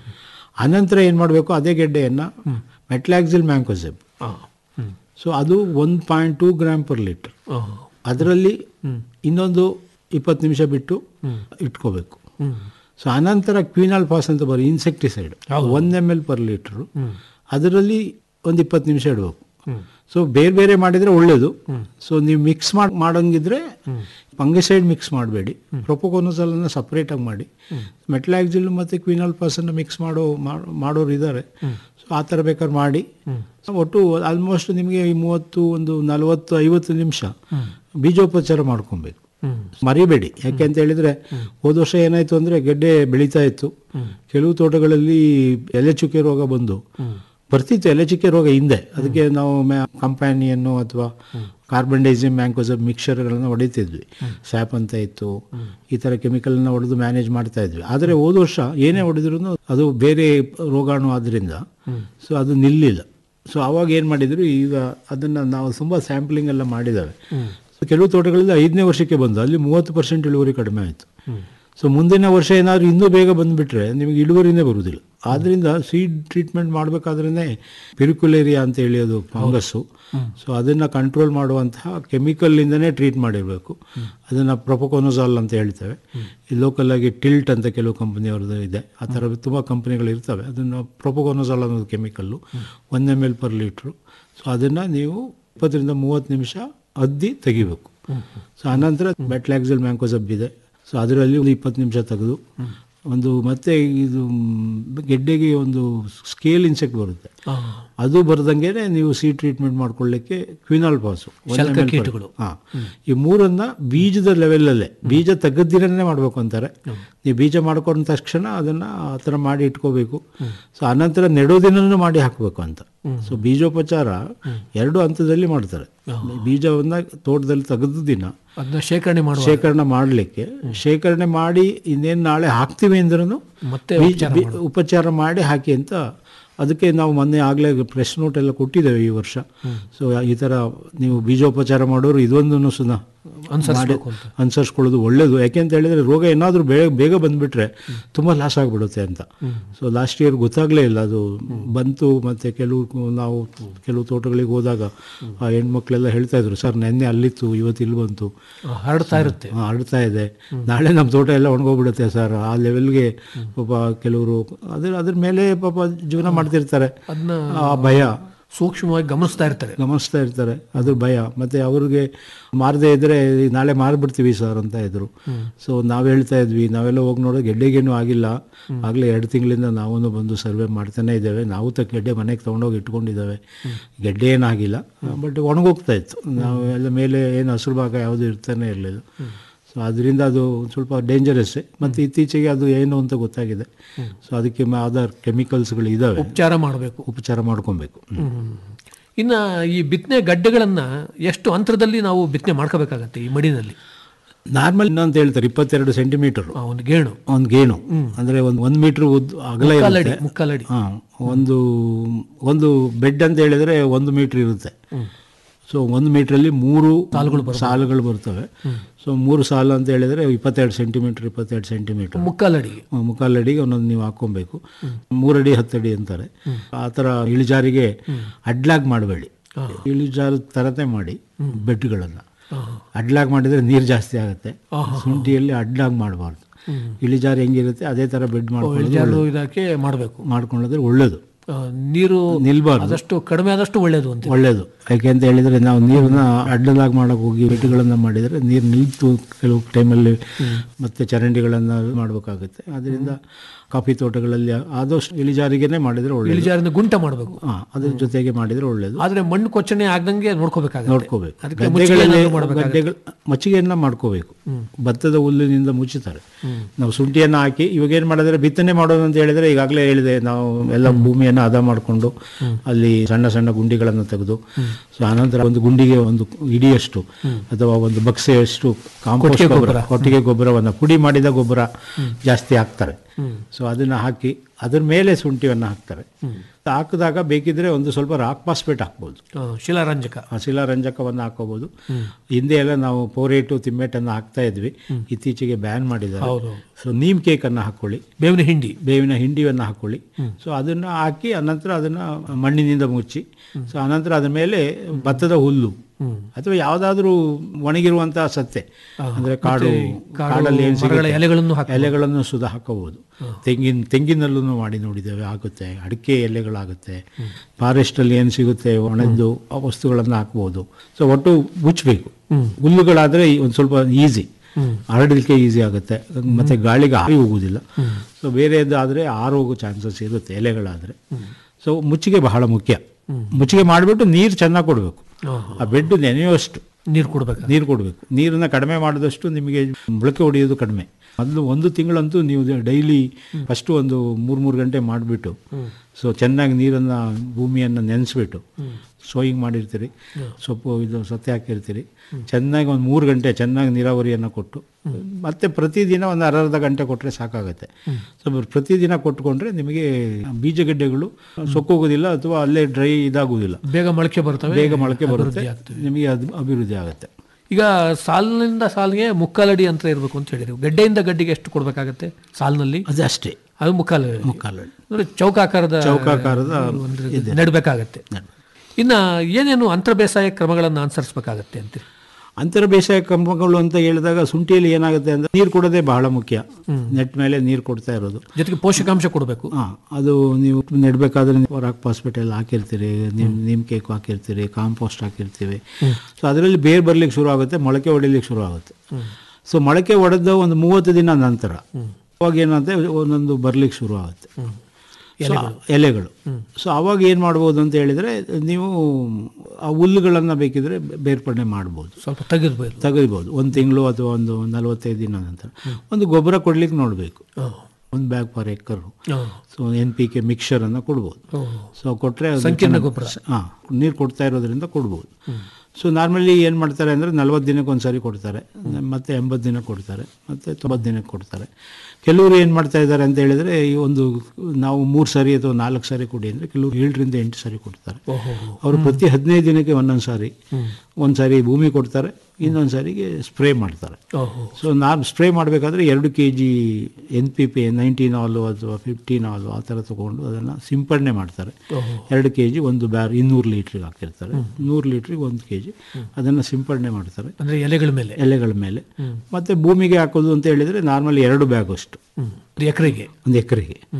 ಅನಂತರ ಏನು ಮಾಡಬೇಕು ಅದೇ ಗೆಡ್ಡೆಯನ್ನು ಮೆಟ್ಲಾಕ್ಸಿಲ್ ಮ್ಯಾಂಕೋಸೆಬ್ ಆ, ಹ್ಮ್. ಸೊ ಅದು one point two gram per litre ಆ, ಅದರಲ್ಲಿ ಇನ್ನೊಂದು ಇಪ್ಪತ್ತು ನಿಮಿಷ ಬಿಟ್ಟು ಇಟ್ಕೋಬೇಕು ಸೊ ಅನಂತರ ಕ್ವೀನಾಲ್ ಪಾಸ್ ಅಂತ ಬರೋ insecticide one M L per litre ಅದರಲ್ಲಿ ಒಂದು ಇಪ್ಪತ್ತು ನಿಮಿಷ ಇಡಬೇಕು ಸೊ ಬೇರೆ ಬೇರೆ ಮಾಡಿದರೆ ಒಳ್ಳೆಯದು ಸೊ ನೀವು ಮಿಕ್ಸ್ ಮಾಡಿ ಮಾಡೋಂಗಿದ್ರೆ ಫಂಗಿಸೈಡ್ ಮಿಕ್ಸ್ ಮಾಡಬೇಡಿ ಪ್ರೊಪೋಕೋನೋಸಲನ್ನು ಸಪ್ರೇಟಾಗಿ ಮಾಡಿ ಮೆಟ್ಲಾಕ್ಸಿಲ್ ಮತ್ತು ಕ್ವಿನಾಲ್ ಪಾಸನ್ನು ಮಿಕ್ಸ್ ಮಾಡೋ ಮಾಡ್- ಮಾಡೋರು ಇದ್ದಾರೆ ಸೊ ಆ ಥರ ಬೇಕಾದ್ರೆ ಮಾಡಿ ಒಟ್ಟು ಆಲ್ಮೋಸ್ಟ್ ನಿಮಗೆ ಈ ಮೂವತ್ತು ಒಂದು ನಲವತ್ತು ಐವತ್ತು ನಿಮಿಷ ಬೀಜೋಪಚಾರ ಮಾಡ್ಕೊಬೇಕು ಮರಿಬೇಡಿ ಯಾಕೆ ಅಂತ ಹೇಳಿದ್ರೆ ಹೋದ ವರ್ಷ ಏನಾಯ್ತು ಅಂದ್ರೆ ಗೆಡ್ಡೆ ಬೆಳೀತಾ ಇತ್ತು ಕೆಲವು ತೋಟಗಳಲ್ಲಿ ಎಲೆ ಚುಕ್ಕೆ ರೋಗ ಬಂದು ಬರ್ತಿತ್ತು ಎಲೆ ಚುಕ್ಕೆ ರೋಗ ಹಿಂದೆ ಅದಕ್ಕೆ ನಾವು ಕಂಪ್ಯಾನಿಯನ್ನು ಅಥವಾ ಕಾರ್ಬನ್ ಡೈಸಿಮ್ ಮ್ಯಾಂಕೋಸಬ್ ಮಿಕ್ಸರ್ಗಳನ್ನು ಹೊಡಿತಿದ್ವಿ ಸ್ಯಾಪ್ ಅಂತ ಇತ್ತು ಈ ಥರ ಕೆಮಿಕಲ್ನ ಹೊಡೆದು ಮ್ಯಾನೇಜ್ ಮಾಡ್ತಾ ಇದ್ವಿ ಆದರೆ ಹೋದ ವರ್ಷ ಏನೇ ಹೊಡೆದ್ರೂ ಅದು ಬೇರೆ ರೋಗಾಣು ಆದ್ರಿಂದ ಸೊ ಅದು ನಿಲ್ಲಿಲ್ಲ ಸೊ ಅವಾಗ ಏನು ಮಾಡಿದ್ರು ಈಗ ಅದನ್ನು ನಾವು ತುಂಬ ಸ್ಯಾಂಪ್ಲಿಂಗ್ ಎಲ್ಲ ಮಾಡಿದ್ದಾವೆ ಕೆಲವು ತೋಟಗಳಲ್ಲಿ ಐದನೇ ವರ್ಷಕ್ಕೆ ಬಂದು ಅಲ್ಲಿ ಮೂವತ್ತು ಪರ್ಸೆಂಟ್ ಇಳುವರಿ ಕಡಿಮೆ ಆಯಿತು ಸೊ ಮುಂದಿನ ವರ್ಷ ಏನಾದರೂ ಇನ್ನೂ ಬೇಗ ಬಂದುಬಿಟ್ರೆ ನಿಮಗೆ ಇಳುವರಿನೇ ಬರುವುದಿಲ್ಲ ಆದ್ದರಿಂದ ಸೀಡ್ ಟ್ರೀಟ್ಮೆಂಟ್ ಮಾಡಬೇಕಾದ್ರೇ ಪಿರಿಕುಲೇರಿಯಾ ಅಂತ ಹೇಳಿ ಅದು ಫಂಗಸ್ಸು ಸೊ ಅದನ್ನು ಕಂಟ್ರೋಲ್ ಮಾಡುವಂತಹ ಕೆಮಿಕಲ್ಲಿಂದನೇ ಟ್ರೀಟ್ ಮಾಡಿರಬೇಕು ಅದನ್ನು ಪ್ರೊಪೊಕೊನೋಸಾಲ್ ಅಂತ ಹೇಳ್ತೇವೆ ಈ ಲೋಕಲಾಗಿ ಟಿಲ್ಟ್ ಅಂತ ಕೆಲವು ಕಂಪನಿಯವ್ರದ್ದು ಇದೆ ಆ ಥರ ತುಂಬ ಕಂಪನಿಗಳು ಇರ್ತವೆ ಅದನ್ನು ಪ್ರೊಪೊಕೊನೋಸಾಲ್ ಅನ್ನೋದು chemical one M L per litre so ಅದನ್ನು ನೀವು ಇಪ್ಪತ್ತರಿಂದ ಮೂವತ್ತು ನಿಮಿಷ ಅದ್ದಿ ತೆಗಿಬೇಕು ಸೊ ಆನಂತರ ಬೆಟ್ಲಾಕ್ಸಲ್ ಮ್ಯಾಂಕೋಸಬ್ ಇದೆ ಸೊ ಅದರಲ್ಲಿ ಒಂದು ಇಪ್ಪತ್ತು ನಿಮಿಷ ತೆಗೆದು ಒಂದು ಮತ್ತೆ ಇದು ಮ್, ಗೆಡ್ಡೆಗೆ ಒಂದು ಸ್ಕೇಲ್ ಇನ್ಸೆಕ್ಟ್ ಬರುತ್ತೆ ಆ, ಅದು ಬರ್ದಂಗೆ ನೀವು ಸಿ ಟ್ರೀಟ್ಮೆಂಟ್ ಮಾಡ್ಕೊಳ್ಳಿಕ್ಕೆ ಕ್ವಿನಾಲ್ ಪಾಸು ಶಲ್ಕ ಕೀಟಗಳು. ಹಾಂ ಈ ಮೂರನ್ನ ಬೀಜದ ಲೆವೆಲಲ್ಲೇ ಬೀಜ ತೆಗೆದಿರನೇ ಮಾಡಬೇಕು ಅಂತಾರೆ ನೀವು ಬೀಜ ಮಾಡ್ಕೊಂಡ ತಕ್ಷಣ ಅದನ್ನು ಆ ಥರ ಮಾಡಿ ಇಟ್ಕೋಬೇಕು ಸೊ ಆನಂತರ ನೆಡೋದಿನೂ ಮಾಡಿ ಹಾಕಬೇಕು ಅಂತ ಸೊ ಬೀಜೋಪಚಾರ ಎರಡು ಹಂತದಲ್ಲಿ ಮಾಡ್ತಾರೆ ಬೀಜವನ್ನು ತೋಟದಲ್ಲಿ ತೆಗೆದ ದಿನ ಅದನ್ನ ಶೇಖರಣೆ ಮಾಡುವ ಶೇಖರಣೆ ಮಾಡಲಿಕ್ಕೆ ಶೇಖರಣೆ ಮಾಡಿ ಇನ್ನೇನು ನಾಳೆ ಹಾಕ್ತೀವಿ ಅಂದ್ರೂ ಮತ್ತೆ ಉಪಚಾರ ಮಾಡಿ ಹಾಕಿ ಅಂತ ಅದಕ್ಕೆ ನಾವು ಮೊನ್ನೆ ಆಗಲೇ ಪ್ರೆಸ್ ನೋಟ್ ಎಲ್ಲ ಕೊಟ್ಟಿದ್ದೇವೆ ಈ ವರ್ಷ ಸೊ ಈ ಥರ ನೀವು ಬೀಜೋಪಚಾರ ಮಾಡೋರು ಇದೊಂದನ್ನು ಸುಧಾ ಅನುಸರಿಸ್ಬೇಕು ಅಂತ. ಅನುಸರಿಸ್ಕೊಳ್ಳೋದು ಒಳ್ಳೆಯದು ಯಾಕೆ ಅಂತ ಹೇಳಿದ್ರೆ ರೋಗ ಏನಾದರೂ ಬೇಗ ಬೇಗ ಬಂದುಬಿಟ್ರೆ ತುಂಬ ಲಾಸ್ ಆಗಿಬಿಡುತ್ತೆ ಅಂತ ಸೊ ಲಾಸ್ಟ್ ಇಯರ್ ಗೊತ್ತಾಗಲೇ ಇಲ್ಲ ಅದು ಬಂತು ಮತ್ತು ಕೆಲವು ನಾವು ಕೆಲವು ತೋಟಗಳಿಗೆ ಹೋದಾಗ ಆ ಹೆಣ್ಮಕ್ಳೆಲ್ಲ ಹೇಳ್ತಾ ಇದ್ರು ಸರ್ ನೆನ್ನೆ ಅಲ್ಲಿತ್ತು ಇವತ್ತು ಇಲ್ಲಿ ಬಂತು ಆ, ಹರಡ್ತಾ ಇರುತ್ತೆ ಹಾ, ಹರಡ್ತಾ ಇದೆ ನಾಳೆ ನಮ್ಮ ತೋಟ ಎಲ್ಲ ಒಣಗೋಗ್ಬಿಡುತ್ತೆ ಸರ್ ಆ ಲೆವೆಲ್ಗೆ ಪಾಪ ಕೆಲವರು ಅದ್ರ ಅದ್ರ ಮೇಲೆ ಪಾಪ ಜೀವನ ಮಾಡ್ತಿರ್ತಾರೆ ಅದನ್ನ ಆ ಭಯ ಸೂಕ್ಷ್ಮವಾಗಿ ಗಮನಿಸ್ತಾ ಇರ್ತಾರೆ ಗಮನಿಸ್ತಾ ಇರ್ತಾರೆ ಅದ್ರ ಭಯ ಮತ್ತೆ ಅವ್ರಿಗೆ ಮಾರದೇ ಇದ್ರೆ ಈ ನಾಳೆ ಮಾರ್ಬಿಡ್ತೀವಿ ಸರ್ ಅಂತ ಇದ್ರು ಸೊ ನಾವು ಹೇಳ್ತಾ ಇದ್ವಿ ನಾವೆಲ್ಲ ಹೋಗಿ ನೋಡೋ ಗೆಡ್ಡೆಗೇನು ಆಗಿಲ್ಲ ಆಗಲೇ ಎರಡು ತಿಂಗಳಿಂದ ನಾವು ಬಂದು ಸರ್ವೆ ಮಾಡ್ತಾನೆ ಇದ್ದೇವೆ ನಾವು ತ ಗೆಡ್ಡೆ ಮನೆಗೆ ತೊಗೊಂಡೋಗಿ ಇಟ್ಕೊಂಡಿದ್ದೇವೆ ಗೆಡ್ಡೆ ಏನಾಗಿಲ್ಲ ಬಟ್ ಒಣಗೋಗ್ತಾ ಇತ್ತು ನಾವು ಎಲ್ಲ ಮೇಲೆ ಏನು ಹಸಿರು ಭಾಗ ಯಾವುದು ಇರ್ತಾನೆ ಇರಲಿಲ್ಲ ಸೊ ಅದರಿಂದ ಅದು ಒಂದ್ ಸ್ವಲ್ಪ ಡೇಂಜರಸ್ಸೇ ಮತ್ತು ಇತ್ತೀಚೆಗೆ ಅದು ಏನು ಅಂತ ಗೊತ್ತಾಗಿದೆ ಸೊ ಅದಕ್ಕೆ ಅದರ್ ಕೆಮಿಕಲ್ಸ್ಗಳು ಇದ್ದಾವೆ ಉಪಚಾರ ಮಾಡಬೇಕು ಉಪಚಾರ ಮಾಡ್ಕೊಬೇಕು ಇನ್ನು ಈ ಬಿತ್ತನೆ ಗಡ್ಡೆಗಳನ್ನ ಎಷ್ಟು ಅಂತರದಲ್ಲಿ ನಾವು ಬಿತ್ತನೆ ಮಾಡ್ಕೋಬೇಕಾಗತ್ತೆ ಈ ಮಡಿನಲ್ಲಿ ನಾರ್ಮಲ್ ಅಂತ ಹೇಳ್ತಾರೆ ಇಪ್ಪತ್ತೆರಡು ಸೆಂಟಿಮೀಟರ್ ಆ, ಒಂದು ಗೇಣು ಒಂದು ಗೇಣು ಅಂದ್ರೆ ಒಂದು ಒಂದು ಮೀಟರ್ ಉದ್ದ ಅಗಲ ಮುಕ್ಕಾಲಡಿ ಇರುತ್ತೆ ಮುಕ್ಕಾಲಡಿ ಹಾ ಒಂದು ಒಂದು ಬೆಡ್ ಅಂತ ಹೇಳಿದ್ರೆ ಒಂದು ಮೀಟರ್ ಇರುತ್ತೆ ಸೊ ಒಂದು ಮೀಟ್ರಲ್ಲಿ ಮೂರು ಸಾಲುಗಳು ಬರ್ತವೆ ಸೊ ಮೂರು ಸಾಲು ಅಂತ ಹೇಳಿದ್ರೆ ಇಪ್ಪತ್ತೆರಡು ಸೆಂಟಿಮೀಟರ್ ಇಪ್ಪತ್ತೆರಡು ಸೆಂಟಿಮೀಟರ್ ಮುಕ್ಕಾಲಡಿ ಮುಕ್ಕಾಲಡಿಗೆ ಒಂದೊಂದು ನೀವು ಹಾಕೊಬೇಕು ಮೂರಡಿ ಹತ್ತಡಿ ಅಂತಾರೆ ಆ ಥರ ಇಳಿಜಾರಿಗೆ ಅಡ್ಲಾಗ್ ಮಾಡಬೇಡಿ ಇಳಿಜಾರು ಥರನೇ ಮಾಡಿ ಬೆಡ್ಗಳನ್ನು ಅಡ್ಲಾಗ್ ಮಾಡಿದರೆ ನೀರು ಜಾಸ್ತಿ ಆಗುತ್ತೆ ಶುಂಠಿಯಲ್ಲಿ ಅಡ್ಲಾಗ್ ಮಾಡಬಾರ್ದು ಇಳಿಜಾರು ಹೆಂಗಿರುತ್ತೆ ಅದೇ ಥರ ಬೆಡ್ ಮಾಡ್ಕೊಳ್ಳೋದು ಇಳಿಜಾರು ಒಳ್ಳೇದು. ಇದಕ್ಕೆ ಮಾಡಬೇಕು ಮಾಡ್ಕೊಳ್ಳೋದ್ರೆ ಒಳ್ಳೇದು ನೀರು ನಿಲ್ಬಾರ್ದು ಆದಷ್ಟು ಕಡಿಮೆ ಆದಷ್ಟು ಒಳ್ಳೇದು ಅಂತ ಒಳ್ಳೇದು ಯಾಕೆ ಅಂತ ಹೇಳಿದ್ರೆ ನಾವು ನೀರನ್ನ ಅಡ್ಡಲಾಗಿ ಮಾಡಕ್ ಹೋಗಿ ಬೆಡ್ಗಳನ್ನ ಮಾಡಿದರೆ ನೀರು ನಿಲ್ತು ಕೆಲವು ಟೈಮಲ್ಲಿ ಮತ್ತೆ ಚರಂಡಿಗಳನ್ನ ಮಾಡಬೇಕಾಗುತ್ತೆ ಅದರಿಂದ ಕಾಫಿ ತೋಟಗಳಲ್ಲಿ ಆದಷ್ಟು ಇಳಿಜಾರಿಗೆನೆ ಮಾಡಿದ್ರೆ ಒಳ್ಳೇದು ಇಳಿಜಾರಿನ ಗುಂಟ ಮಾಡಬೇಕು ಹಾ ಅದ್ರ ಜೊತೆಗೆ ಮಾಡಿದ್ರೆ ಒಳ್ಳೇದು ಆದ್ರೆ ಮಣ್ಣು ಕೊಚ್ಚಣೆ ಆಗ್ದಂಗೆ ನೋಡ್ಕೋಬೇಕಾಗುತ್ತೆ ನೋಡ್ಕೋಬೇಕು ಅದಕ್ಕೆ ಮುಚ್ಚಿಗೆ ಗದ್ದೆಗಳಲ್ಲಿ ಏನಾದ್ರು ಮಾಡ್ಬೇಕಾಗುತ್ತೆ. ಗದ್ದೆಗಳು ಮಚ್ಚಿಗೆಯನ್ನ ಮಾಡ್ಕೋಬೇಕು ಭತ್ತದ ಹುಲ್ಲಿನಿಂದ ಮುಚ್ಚುತ್ತಾರೆ ನಾವು ಶುಂಠಿಯನ್ನು ಹಾಕಿ ಇವಾಗ ಏನು ಮಾಡಿದ್ರೆ ಬಿತ್ತನೆ ಮಾಡೋದು ಅಂತ ಹೇಳಿದ್ರೆ ಈಗಾಗಲೇ ಹೇಳಿದೆ ನಾವು ಎಲ್ಲ ಭೂಮಿಯನ್ನು ಹದ ಮಾಡಿಕೊಂಡು ಅಲ್ಲಿ ಸಣ್ಣ ಸಣ್ಣ ಗುಂಡಿಗಳನ್ನು ತೆಗೆದು ಸೊ ಆನಂತರ ಒಂದು ಗುಂಡಿಗೆ ಒಂದು ಇಡಿಯಷ್ಟು ಅಥವಾ ಒಂದು ಬಕ್ಸೆಯಷ್ಟು ಕಾಂಪೋಸ್ಟ್ ಕೊಟ್ಟಿಗೆ ಗೊಬ್ಬರ ಗೊಬ್ಬರ. ಕೊಟ್ಟಿಗೆ ಗೊಬ್ಬರವನ್ನು ಪುಡಿ ಮಾಡಿದ ಗೊಬ್ಬರ ಜಾಸ್ತಿ ಹಾಕ್ತಾರೆ ಸೊ ಅದನ್ನ ಹಾಕಿ ಅದ್ರ ಮೇಲೆ ಶುಂಠಿಯನ್ನು ಹಾಕ್ತಾರೆ ಹಾಕಿದಾಗ ಬೇಕಿದ್ರೆ ಒಂದು ಸ್ವಲ್ಪ ರಾಕ್ ಪಾಸ್ಪೇಟ್ ಹಾಕ್ಬೋದು ಆ, ಶಿಲಾರಂಜಕ ಆ ಶಿಲಾರಂಜಕವನ್ನು ಹಾಕೋಬಹುದು ಹಿಂದೆ ಎಲ್ಲ ನಾವು ಪೋರೇಟು ತಿಮ್ಮೆಟನ್ನು ಹಾಕ್ತಾ ಇದ್ವಿ ಇತ್ತೀಚೆಗೆ ಬ್ಯಾನ್ ಮಾಡಿದ್ದಾರೆ ಹೌದು. ಸೊ ನೀಮ್ ಕೇಕ್ ಅನ್ನು ಹಾಕೊಳ್ಳಿ ಬೇವಿನ ಹಿಂಡಿ ಬೇವಿನ ಹಿಂಡಿಯನ್ನು ಹಾಕೊಳ್ಳಿ ಸೊ ಅದನ್ನ ಹಾಕಿ ಅನಂತರ ಅದನ್ನ ಮಣ್ಣಿನಿಂದ ಮುಚ್ಚಿ ಸೊ ಅನಂತರ ಅದ್ರ ಮೇಲೆ ಭತ್ತದ ಹುಲ್ಲು ಅಥವಾ ಯಾವುದಾದ್ರೂ ಒಣಗಿರುವಂತಹ ಸತ್ತೆ ಅಂದ್ರೆ ಕಾಡು ಕಾಡು ಕಾಡಲ್ಲಿ ಏನು ಮರಗಳ ಸಿಗುತ್ತೆ, ಎಲೆಗಳನ್ನು ಹಾಕ್ಬೋದು. ಎಲೆಗಳನ್ನು ಸುಧಾ ಹಾಕಬಹುದು ತೆಂಗಿನ ತೆಂಗಿನಲ್ಲೂ ಮಾಡಿ ನೋಡಿದ್ದೇವೆ ಆಗುತ್ತೆ ಅಡಿಕೆ ಎಲೆಗಳಾಗುತ್ತೆ ಫಾರೆಸ್ಟ್ ಅಲ್ಲಿ ಏನು ಸಿಗುತ್ತೆ ಒಣದ್ದು ಆ ವಸ್ತುಗಳನ್ನು ಹಾಕ್ಬೋದು ಸೊ ಒಟ್ಟು ಮುಚ್ಚಬೇಕು ಹುಲ್ಲುಗಳಾದ್ರೆ ಒಂದು ಸ್ವಲ್ಪ ಈಸಿ ಹರಡಲಿಕ್ಕೆ ಈಸಿ ಆಗುತ್ತೆ ಮತ್ತೆ ಗಾಳಿಗೆ ಹಾರಿ ಹೋಗುವುದಿಲ್ಲ ಸೊ ಬೇರೆದಾದ್ರೆ ಆರು ಹೋಗೋ ಚಾನ್ಸಸ್ ಇರುತ್ತೆ ಎಲೆಗಳಾದ್ರೆ ಸೊ ಮುಚ್ಚಿಗೆ ಬಹಳ ಮುಖ್ಯ ಮುಚ್ಚಿಗೆ ಮಾಡಿಬಿಟ್ಟು ನೀರು ಚೆನ್ನಾಗಿ ಕೊಡಬೇಕು ಆ ಬೆಡ್ ನೆನೆಯುವಷ್ಟು ನೀರು ಕೊಡ್ಬೇಕು ನೀರು ಕೊಡಬೇಕು ನೀರನ್ನ ಕಡಿಮೆ ಮಾಡಿದಷ್ಟು ನಿಮಗೆ ಮೊಳಕೆ ಹೊಡೆಯೋದು ಕಡಿಮೆ ಮೊದಲು ಒಂದು ತಿಂಗಳಂತೂ ನೀವು ಡೈಲಿ ಫಸ್ಟು ಒಂದು ಮೂರು ಮೂರು ಗಂಟೆ ಮಾಡಿಬಿಟ್ಟು ಸೊ ಚೆನ್ನಾಗಿ ನೀರನ್ನು ಭೂಮಿಯನ್ನು ನೆನೆಸ್ಬಿಟ್ಟು ಸೋಯಿಂಗ್ ಮಾಡಿರ್ತೀರಿ ಸೊಪ್ಪು ಇದು ಸತ್ತೆ ಹಾಕಿರ್ತೀರಿ ಚೆನ್ನಾಗಿ ಒಂದು ಮೂರು ಗಂಟೆ ಚೆನ್ನಾಗಿ ನೀರಾವರಿಯನ್ನು ಕೊಟ್ಟು ಮತ್ತೆ ಪ್ರತಿದಿನ ಒಂದು ಅರ್ಧ ಗಂಟೆ ಕೊಟ್ಟರೆ ಸಾಕಾಗುತ್ತೆ ಸೊ ಪ್ರತಿದಿನ ಕೊಟ್ಕೊಂಡ್ರೆ ನಿಮಗೆ ಬೀಜಗಡ್ಡೆಗಳು ಸೊಕ್ಕೋಗೋದಿಲ್ಲ ಅಥವಾ ಅಲ್ಲೇ ಡ್ರೈ ಇದಾಗುವುದಿಲ್ಲ ಬೇಗ ಮೊಳಕೆ ಬರ್ತವೆ ಬೇಗ ಮೊಳಕೆ ಬರುತ್ತೆ ಅಭಿವೃದ್ಧಿ ಆಗ್ತವೆ. ನಿಮಗೆ ಅದು ಅಭಿವೃದ್ಧಿ ಆಗುತ್ತೆ ಈಗ ಸಾಲಿನಿಂದ ಸಾಲಿಗೆ ಮುಕ್ಕಾಲಡಿ ಅಂತ ಇರಬೇಕು ಅಂತ ಹೇಳಿರಿ ಗಡ್ಡೆಯಿಂದ ಗಡ್ಡೆಗೆ ಎಷ್ಟು ಕೊಡಬೇಕಾಗತ್ತೆ ಸಾಲಿನಲ್ಲಿ ಅದು ಅಷ್ಟೇ ಅದು ಮುಕ್ಕಾಲು ಮುಕ್ಕಾಲಡಿ ಅಂದ್ರೆ ಚೌಕಾಕಾರದ ಚೌಕಾಕಾರದ ಒಂದು ಇದೆ. ನೆಡಬೇಕಾಗತ್ತೆ ಇನ್ನ ಏನೇನು ಅಂತರ ಬೇಸಾಯ ಕ್ರಮಗಳನ್ನು ಅನುಸರಿಸಬೇಕಾಗತ್ತೆ ಅಂತೀರಿ ಅಂತರ ಬೇಸಾಯ ಕ್ರಮಗಳು ಅಂತ ಹೇಳಿದಾಗ ಶುಂಠಿಯಲ್ಲಿ ಏನಾಗುತ್ತೆ ಅಂದ್ರೆ ನೀರು ಕೊಡೋದೇ ಬಹಳ ಮುಖ್ಯ ನೆಟ್ ಮೇಲೆ ನೀರು ಕೊಡ್ತಾ ಇರೋದು ಜೊತೆಗೆ ಪೋಷಕಾಂಶ ಕೊಡಬೇಕು ಹಾ ಅದು ನೀವು ನೆಡಬೇಕಾದ್ರೆ ರಾಕ್ ಪಾಸ್ಪೇಟ್ ಎಲ್ಲ ಹಾಕಿರ್ತೀರಿ ನಿಮ್ ನಿಮ್ ಕೇಕ್ ಹಾಕಿರ್ತೀರಿ ಕಾಂಪೋಸ್ಟ್ ಹಾಕಿರ್ತೀವಿ ಸೊ ಅದರಲ್ಲಿ ಬೇರ್ ಬರ್ಲಿಕ್ಕೆ ಶುರು ಆಗುತ್ತೆ ಮೊಳಕೆ ಹೊಡಿಲಿಕ್ಕೆ ಶುರು ಆಗುತ್ತೆ ಸೊ ಮೊಳಕೆ ಹೊಡೆದ ಒಂದು ಮೂವತ್ತು ದಿನ ನಂತರ ಅವಾಗ ಏನಂತೆ ಒಂದೊಂದು ಬರ್ಲಿಕ್ಕೆ ಶುರು ಆಗುತ್ತೆ ಸೊ ಎಲೆಗಳು ಸೊ ಅವಾಗ ಏನು ಮಾಡ್ಬೋದು ಅಂತ ಹೇಳಿದ್ರೆ ನೀವು ಆ ಹುಲ್ಲುಗಳನ್ನು ಬೇಕಿದ್ರೆ ಬೇರ್ಪಡಣೆ ಮಾಡ್ಬೋದು ಸ್ವಲ್ಪ ತೆಗೆದ್ಬೋದು ತೆಗೆದ್ಬೋದು ಒಂದು ತಿಂಗಳು ಅಥವಾ ಒಂದು ನಲವತ್ತೈದು ದಿನ ನಂತರ ಒಂದು ಗೊಬ್ಬರ ಕೊಡ್ಲಿಕ್ಕೆ ನೋಡಬೇಕು ಒಂದು bag per acre so N P K ಮಿಕ್ಸರನ್ನು ಕೊಡ್ಬೋದು ಸೊ ಕೊಟ್ಟರೆ ಸಂಕೀರ್ಣ ಗೊಬ್ಬರ. ಹಾಂ ನೀರು ಕೊಡ್ತಾ ಇರೋದ್ರಿಂದ ಕೊಡ್ಬೋದು ಸೊ ನಾರ್ಮಲಿ ಏನು ಮಾಡ್ತಾರೆ ಅಂದರೆ ನಲ್ವತ್ತು ದಿನಕ್ಕೆ ಒಂದು ಸಾರಿ ಕೊಡ್ತಾರೆ ಮತ್ತು ಎಂಬತ್ತು ದಿನ ಕೊಡ್ತಾರೆ ಮತ್ತು ತೊಂಬತ್ತು ದಿನಕ್ಕೆ ಕೊಡ್ತಾರೆ ಕೆಲವರು ಏನು ಮಾಡ್ತಾ ಇದ್ದಾರೆ ಅಂತ ಹೇಳಿದರೆ ಈ ಒಂದು ನಾವು ಮೂರು ಸಾರಿ ಅಥವಾ ನಾಲ್ಕು ಸಾರಿ ಕೊಡಿ ಅಂದರೆ ಕೆಲವರು ಏಳರಿಂದ ಎಂಟು ಸಾರಿ ಕೊಡ್ತಾರೆ ಅವರು ಪ್ರತಿ ಹದಿನೈದು ದಿನಕ್ಕೆ ಒಂದೊಂದು ಸಾರಿ ಒಂದು ಸಾರಿ ಭೂಮಿ ಕೊಡ್ತಾರೆ ಇನ್ನೊಂದು ಸಾರಿಗೆ ಸ್ಪ್ರೇ ಮಾಡ್ತಾರೆ ಸೊ ನಾನು ಸ್ಪ್ರೇ ಮಾಡಬೇಕಾದ್ರೆ ಎರಡು K G N P P nineteen all ಅಥವಾ ಫಿಫ್ಟೀನ್ ಆಲು ಆ ಥರ ತೊಗೊಂಡು ಅದನ್ನು ಸಿಂಪಡಣೆ ಮಾಡ್ತಾರೆ ಎರಡು ಕೆ ಜಿ ಒಂದು ಬ್ಯಾರ್ ಇನ್ನೂರು ಲೀಟ್ರಿಗೆ ಹಾಕಿರ್ತಾರೆ ನೂರು ಲೀಟ್ರಿಗೆ ಒಂದು ಕೆ ಜಿ ಅದನ್ನು ಸಿಂಪಡಣೆ ಮಾಡ್ತಾರೆ ಅಂದ್ರೆ ಎಲೆಗಳ ಮೇಲೆ ಎಲೆಗಳ ಮೇಲೆ ಮತ್ತು ಭೂಮಿಗೆ ಹಾಕೋದು ಅಂತ ಹೇಳಿದರೆ ನಾರ್ಮಲಿ ಎರಡು ಬ್ಯಾಗ್ ಅಷ್ಟು ಎಕರೆಗೆ ಒಂದು ಎಕರೆಗೆ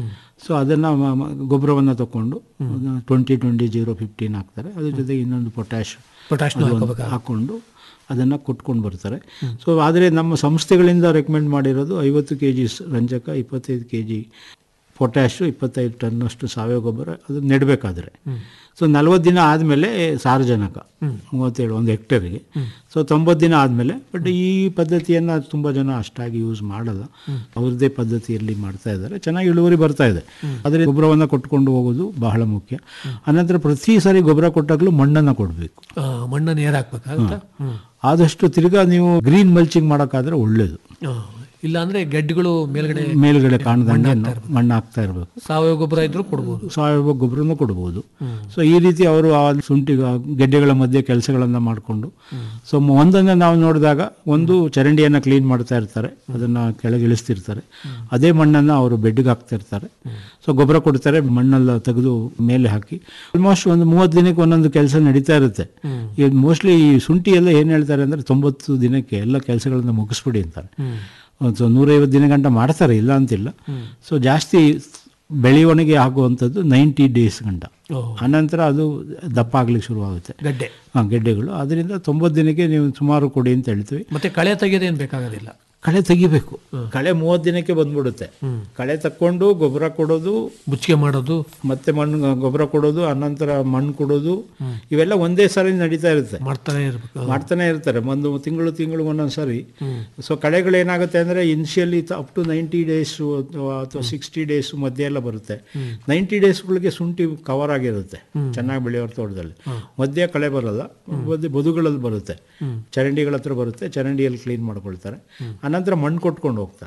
ಸೊ ಅದನ್ನು ಗೊಬ್ಬರವನ್ನು ತಗೊಂಡು ಟ್ವೆಂಟಿ ಟ್ವೆಂಟಿ ಜೀರೋ ಫಿಫ್ಟೀನ್ ಹಾಕ್ತಾರೆ ಅದ್ರ ಜೊತೆಗೆ ಇನ್ನೊಂದು ಪೊಟ್ಯಾಶ್ ಪೊಟ್ಯಾಶ್ನು ಹಾಕೋಬೇಕಾ? ಹಾಕ್ಕೊಂಡು ಅದನ್ನು ಕೊಟ್ಕೊಂಡು ಬರ್ತಾರೆ ಸೊ ಆದರೆ ನಮ್ಮ ಸಂಸ್ಥೆಗಳಿಂದ ರೆಕಮೆಂಡ್ ಮಾಡಿರೋದು ಐವತ್ತು ಕೆ ಜಿ ರಂಜಕ ಇಪ್ಪತ್ತೈದು ಕೆ ಜಿ ಪೊಟ್ಯಾಶು ಇಪ್ಪತ್ತೈದು ಟನ್ನಷ್ಟು ಸಾವಯವ ಗೊಬ್ಬರ ಅದು ನೆಡಬೇಕಾದ್ರೆ ಸೊ ನಲ್ವತ್ತು ದಿನ ಆದಮೇಲೆ ಸಾರಜನಕ ಮೂವತ್ತೇಳು ಒಂದು ಹೆಕ್ಟೇರಿಗೆ ಸೊ ತೊಂಬತ್ತು ದಿನ ಆದಮೇಲೆ ಬಟ್ ಈ ಪದ್ಧತಿಯನ್ನು ತುಂಬ ಜನ ಅಷ್ಟಾಗಿ ಯೂಸ್ ಮಾಡಲ್ಲ ಅವ್ರದ್ದೇ ಪದ್ಧತಿಯಲ್ಲಿ ಮಾಡ್ತಾ ಇದ್ದಾರೆ ಚೆನ್ನಾಗಿ ಇಳುವರಿ ಬರ್ತಾ ಇದೆ ಆದರೆ ಗೊಬ್ಬರವನ್ನು ಕೊಟ್ಕೊಂಡು ಹೋಗೋದು ಬಹಳ ಮುಖ್ಯ ಅನಂತರ ಪ್ರತಿ ಸಾರಿ ಗೊಬ್ಬರ ಕೊಟ್ಟಾಗಲೂ ಮಣ್ಣನ್ನು ಕೊಡಬೇಕು ಆ, ಮಣ್ಣನ್ನು ಏರ್ ಹಾಕ್ಬೇಕಾಗತ್ತಾ ಹ್ಮ್ ಆದಷ್ಟು ತಿರ್ಗಾ ನೀವು ಗ್ರೀನ್ ಮಲ್ಚಿಂಗ್ ಮಾಡೋಕ್ಕಾದ್ರೆ ಒಳ್ಳೇದು ಆ, ಇಲ್ಲ ಅಂದ್ರೆ ಗೆಡ್ಡೆಗಳು ಮೇಲ್ಗಡೆ ಮೇಲ್ಗಡೆ ಕಾಣದಂಗೆ ಮಣ್ಣು ಹಾಕ್ತಾ ಇರಬೇಕು ಸಾವಯವ ಗೊಬ್ಬರ ಇದ್ರೂ ಕೊಡ್ಬೋದು ಸಾವಯವ ಗೊಬ್ಬರನೂ ಕೊಡ್ಬೋದು ಸೊ ಈ ರೀತಿ ಅವರು ಆ ಶುಂಠಿ ಆ ಗೆಡ್ಡೆಗಳ ಮಧ್ಯೆ ಕೆಲಸಗಳನ್ನು ಮಾಡಿಕೊಂಡು ಸೊ ಒಂದನ್ನು ನಾವು ನೋಡಿದಾಗ ಒಂದು ಚರಂಡಿಯನ್ನು ಕ್ಲೀನ್ ಮಾಡ್ತಾ ಇರ್ತಾರೆ ಅದನ್ನು ಕೆಳಗೆ ಇಳಿಸ್ತಿರ್ತಾರೆ ಅದೇ ಮಣ್ಣನ್ನು ಅವರು ಬೆಡ್ಗೆ ಹಾಕ್ತಾ ಇರ್ತಾರೆ ಸೊ ಗೊಬ್ಬರ ಕೊಡ್ತಾರೆ ಮಣ್ಣೆಲ್ಲ ತೆಗೆದು ಮೇಲೆ ಹಾಕಿ ಆಲ್ಮೋಸ್ಟ್ ಒಂದು ಮೂವತ್ತು ದಿನಕ್ಕೆ ಒಂದೊಂದು ಕೆಲಸ ನಡೀತಾ ಇರುತ್ತೆ ಈಗ ಮೋಸ್ಟ್ಲಿ ಈ ಶುಂಠಿ ಎಲ್ಲ ಏನು ಹೇಳ್ತಾರೆ ಅಂದರೆ ತೊಂಬತ್ತು ದಿನಕ್ಕೆ ಎಲ್ಲ ಕೆಲಸಗಳನ್ನು ಮುಗಿಸ್ಬಿಡಿ ಅಂತಾರೆ ಸೊ ನೂರೈವತ್ತು ದಿನ ಗಂಟ ಮಾಡ್ತಾರೆ ಇಲ್ಲ ಅಂತಿಲ್ಲ ಸೊ ಜಾಸ್ತಿ ಬೆಳವಣಿಗೆ ಆಗುವಂಥದ್ದು ನೈಂಟಿ ಡೇಸ್ ಗಂಟ ಆನಂತರ ಅದು ದಪ್ಪ ಆಗ್ಲಿಕ್ಕೆ ಶುರುವಾಗುತ್ತೆ ಗಡ್ಡೆ ಹಾಂ ಗೆಡ್ಡೆಗಳು ಅದರಿಂದ ತೊಂಬತ್ತು ದಿನಕ್ಕೆ ನೀವು ಸುಮಾರು ಕೊಡಿ ಅಂತ ಹೇಳ್ತೀವಿ ಮತ್ತೆ ಕಳೆ ತೆಗೆಯೋದೇನು ಬೇಕಾಗೋದಿಲ್ಲ ಕಳೆ ತೆಗಿಬೇಕು ಕಳೆ ಮೂವತ್ತು ದಿನಕ್ಕೆ ಬಂದ್ಬಿಡುತ್ತೆ ಕಳೆ ತಕ್ಕೊಂಡು ಗೊಬ್ಬರ ಕೊಡೋದು ಮುಚ್ಚಿಗೆ ಮಾಡೋದು ಮತ್ತೆ ಮಣ್ಣು ಗೊಬ್ಬರ ಕೊಡೋದು ಅನಂತರ ಮಣ್ಣು ಕೊಡೋದು ಇವೆಲ್ಲ ಒಂದೇ ಸಾರಿ ನಡೀತಾ ಇರುತ್ತೆ ಮಾಡ್ತಾನೆ ಇರ್ಬೇಕು ಮಾಡ್ತಾನೆ ಇರ್ತಾರೆ ಒಂದು ತಿಂಗಳು ತಿಂಗಳು ಒಂದೊಂದು ಸಾರಿ ಸೊ ಕಳೆಗಳು ಏನಾಗುತ್ತೆ ಅಂದರೆ initially up to ninety days ಅಥವಾ ಸಿಕ್ಸ್ಟಿ ಡೇಸ್ ಮಧ್ಯೆ ಎಲ್ಲ ಬರುತ್ತೆ ನೈಂಟಿ ಡೇಸ್ಗಳಿಗೆ ಶುಂಠಿ ಕವರ್ ಆಗಿರುತ್ತೆ ಚೆನ್ನಾಗಿ ಬೆಳೆಯೋರ ತೋಟದಲ್ಲಿ ಮಧ್ಯೆ ಕಳೆ ಬರಲ್ಲ ಮಧ್ಯೆ ಬದುಗಳಲ್ಲಿ ಬರುತ್ತೆ ಚರಂಡಿಗಳ ಹತ್ರ ಬರುತ್ತೆ ಚರಂಡಿಯಲ್ಲಿ ಕ್ಲೀನ್ ಮಾಡ್ಕೊಳ್ತಾರೆ ಅನಂತರ ಮಣ್ಣು ಕೊಟ್ಕೊಂಡು ಹೋಗ್ತಾರೆ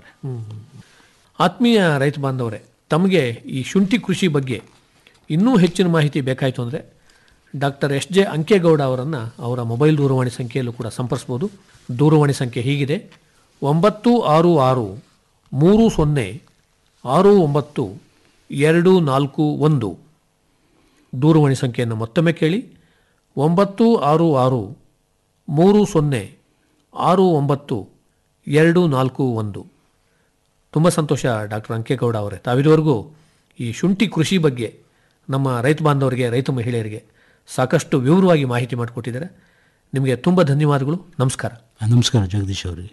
ಆತ್ಮೀಯ ರೈತ ಬಾಂಧವರೇ ತಮಗೆ ಈ ಶುಂಠಿ ಕೃಷಿ ಬಗ್ಗೆ ಇನ್ನೂ ಹೆಚ್ಚಿನ ಮಾಹಿತಿ ಬೇಕಾಯಿತು ಅಂದರೆ ಡಾಕ್ಟರ್ ಎಸ್ ಜೆ ಅಂಕೇಗೌಡ ಅವರನ್ನು ಅವರ ಮೊಬೈಲ್ ದೂರವಾಣಿ ಸಂಖ್ಯೆಯಲ್ಲೂ ಕೂಡ ಸಂಪರ್ಸ್ಬೋದು ದೂರವಾಣಿ ಸಂಖ್ಯೆ ಹೀಗಿದೆ ಒಂಬತ್ತು ಆರು ಆರು ಮೂರು ಸೊನ್ನೆ ಆರು ಒಂಬತ್ತು ಎರಡು ನಾಲ್ಕು ಒಂದು ದೂರವಾಣಿ ಸಂಖ್ಯೆಯನ್ನು ಮತ್ತೊಮ್ಮೆ ಕೇಳಿ ಒಂಬತ್ತು ಆರು ಆರು ಮೂರು ಸೊನ್ನೆ ಆರು ಒಂಬತ್ತು ಎರಡು ನಾಲ್ಕು ಒಂದು ತುಂಬ ಸಂತೋಷ ಡಾಕ್ಟರ್ ಅಂಕೇಗೌಡ ಅವರೇ ತಾವಿದುವರೆಗೂ ಈ ಶುಂಠಿ ಕೃಷಿ ಬಗ್ಗೆ ನಮ್ಮ ರೈತ ಬಾಂಧವರಿಗೆ ರೈತ ಮಹಿಳೆಯರಿಗೆ ಸಾಕಷ್ಟು ವಿವರವಾಗಿ ಮಾಹಿತಿ ಮಾಡಿಕೊಟ್ಟಿದ್ದಾರೆ ನಿಮಗೆ ತುಂಬ ಧನ್ಯವಾದಗಳು ನಮಸ್ಕಾರ ನಮಸ್ಕಾರ ಜಗದೀಶ್ ಅವರಿಗೆ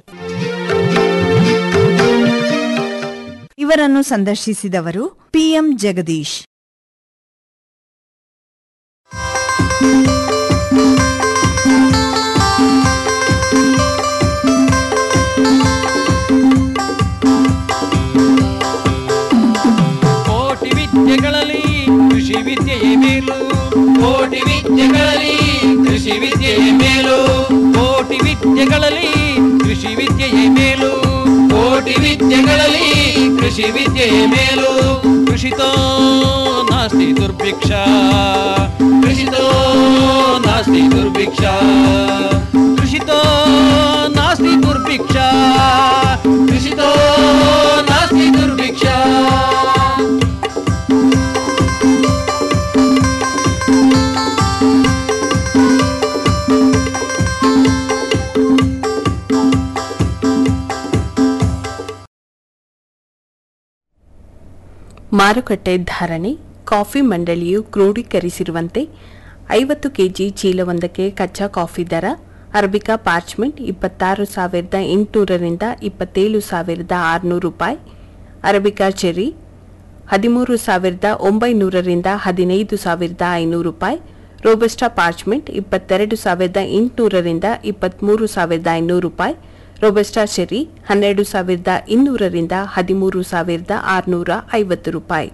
ಇವರನ್ನು ಸಂದರ್ಶಿಸಿದವರು ಪಿಎಂ ಜಗದೀಶ್ ಕೋಟಿ ವಿದ್ಯೆಗಳಲ್ಲಿ ಕೃಷಿ ವಿದ್ಯೆಯೇ ಮೇಲು ಕೋಟಿ ವಿದ್ಯೆಗಳಲ್ಲಿ ಕೃಷಿ ವಿದ್ಯೆಯೇ ಮೇಲು ಕೋಟಿ ವಿದ್ಯೆಗಳಲ್ಲಿ ಕೃಷಿ ವಿದ್ಯೆಯೇ ಮೇಲು ಕೋಟಿ ವಿದ್ಯೆಗಳಲ್ಲಿ ಕೃಷಿ ವಿದ್ಯೆಯೇ ಮೇಲು ಕೃಷಿತೋ ನಾಸ್ತಿ ದುರ್ಭಿಕ್ಷ ಕೃಷಿತೋ ನಾಸ್ತಿ ದುರ್ಭಿಕ್ಷ ಕೃಷಿತೋ ನಾಸ್ತಿ ದುರ್ಭಿಕ್ಷ ಕೃಷಿತೋ ನಾಸ್ತಿ ದುರ್ಭಿಕ್ಷ ಮಾರುಕಟ್ಟೆ ಧಾರಣೆ ಕಾಫಿ ಮಂಡಳಿಯು ಕ್ರೋಢೀಕರಿಸಿರುವಂತೆ ಐವತ್ತು ಕೆಜಿ ಚೀಲವೊಂದಕ್ಕೆ ಕಚ್ಚಾ ಕಾಫಿ ದರ ಅರಬಿಕಾ ಪಾರ್ಚ್ಮೆಂಟ್ ಇಪ್ಪತ್ತಾರು ಸಾವಿರದ ಎಂಟುನೂರರಿಂದ ಇಪ್ಪತ್ತೇಳು ಸಾವಿರದ ಆರುನೂರು ರೂಪಾಯಿ ಅರಬಿಕಾ ಚೆರ್ರಿ ಹದಿಮೂರು ಸಾವಿರದ ಒಂಬೈನೂರರಿಂದ ಹದಿನೈದು ಸಾವಿರದ ಐನೂರು ರೂಪಾಯಿ ರೋಬಸ್ಟಾ ಪಾರ್ಚ್ಮೆಂಟ್ ಇಪ್ಪತ್ತೆರಡು ಸಾವಿರದ ಎಂಟುನೂರರಿಂದ ಇಪ್ಪತ್ತ್ಮೂರು ಸಾವಿರದ ಐನೂರು ರೂಪಾಯಿ ರೋಬಸ್ಟಾ ಚೆರ್ರಿ ಹನ್ನೆರಡು ಸಾವಿರದ ಇನ್ನೂರರಿಂದ ಹದಿಮೂರು ಸಾವಿರದ ಆರುನೂರ ಐವತ್ತು ರೂಪಾಯಿ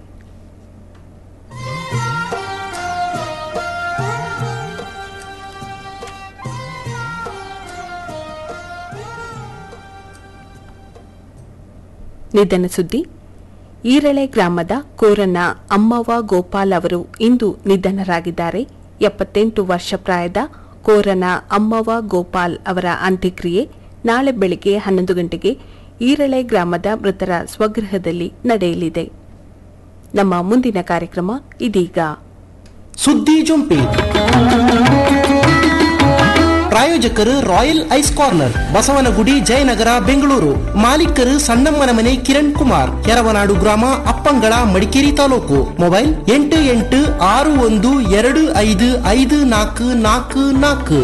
ನಿಧನ ಸುದ್ದಿ ಈರಳೆ ಗ್ರಾಮದ ಕೋರನ ಅಮ್ಮವ್ವ ಗೋಪಾಲ್ ಅವರು ಇಂದು ನಿಧನರಾಗಿದ್ದಾರೆ ಎಪ್ಪತ್ತೆಂಟು ವರ್ಷ ಪ್ರಾಯದ ಕೋರನ ಅಮ್ಮವ್ವ ಗೋಪಾಲ್ ಅವರ ಅಂತ್ಯಕ್ರಿಯೆ ನಾಳೆ ಬೆಳಗ್ಗೆ ಹನ್ನೊಂದು ಗಂಟೆಗೆ ಈರಳೆ ಗ್ರಾಮದ ಮೃತರ ಸ್ವಗೃಹದಲ್ಲಿ ನಡೆಯಲಿದೆ ನಮ್ಮ ಮುಂದಿನ ಕಾರ್ಯಕ್ರಮ ಇದೀಗ ಸುದ್ದಿ ಜೊಂಪಿ ಪ್ರಾಯೋಜಕರು royal ice corner Basavanagudi Jayanagar Bengaluru ಮಾಲೀಕರು ಸಣ್ಣಮ್ಮನ ಮನೆ ಕಿರಣ್ ಕುಮಾರ್ ಕೆರವನಾಡು ಗ್ರಾಮ ಅಪ್ಪಂಗಳ ಮಡಿಕೇರಿ ತಾಲೂಕು ಮೊಬೈಲ್ ಎಂಟು ಎಂಟು ಆರು ಒಂದು ಎರಡು ಐದು ಐದು ನಾಲ್ಕು ನಾಲ್ಕು ನಾಲ್ಕು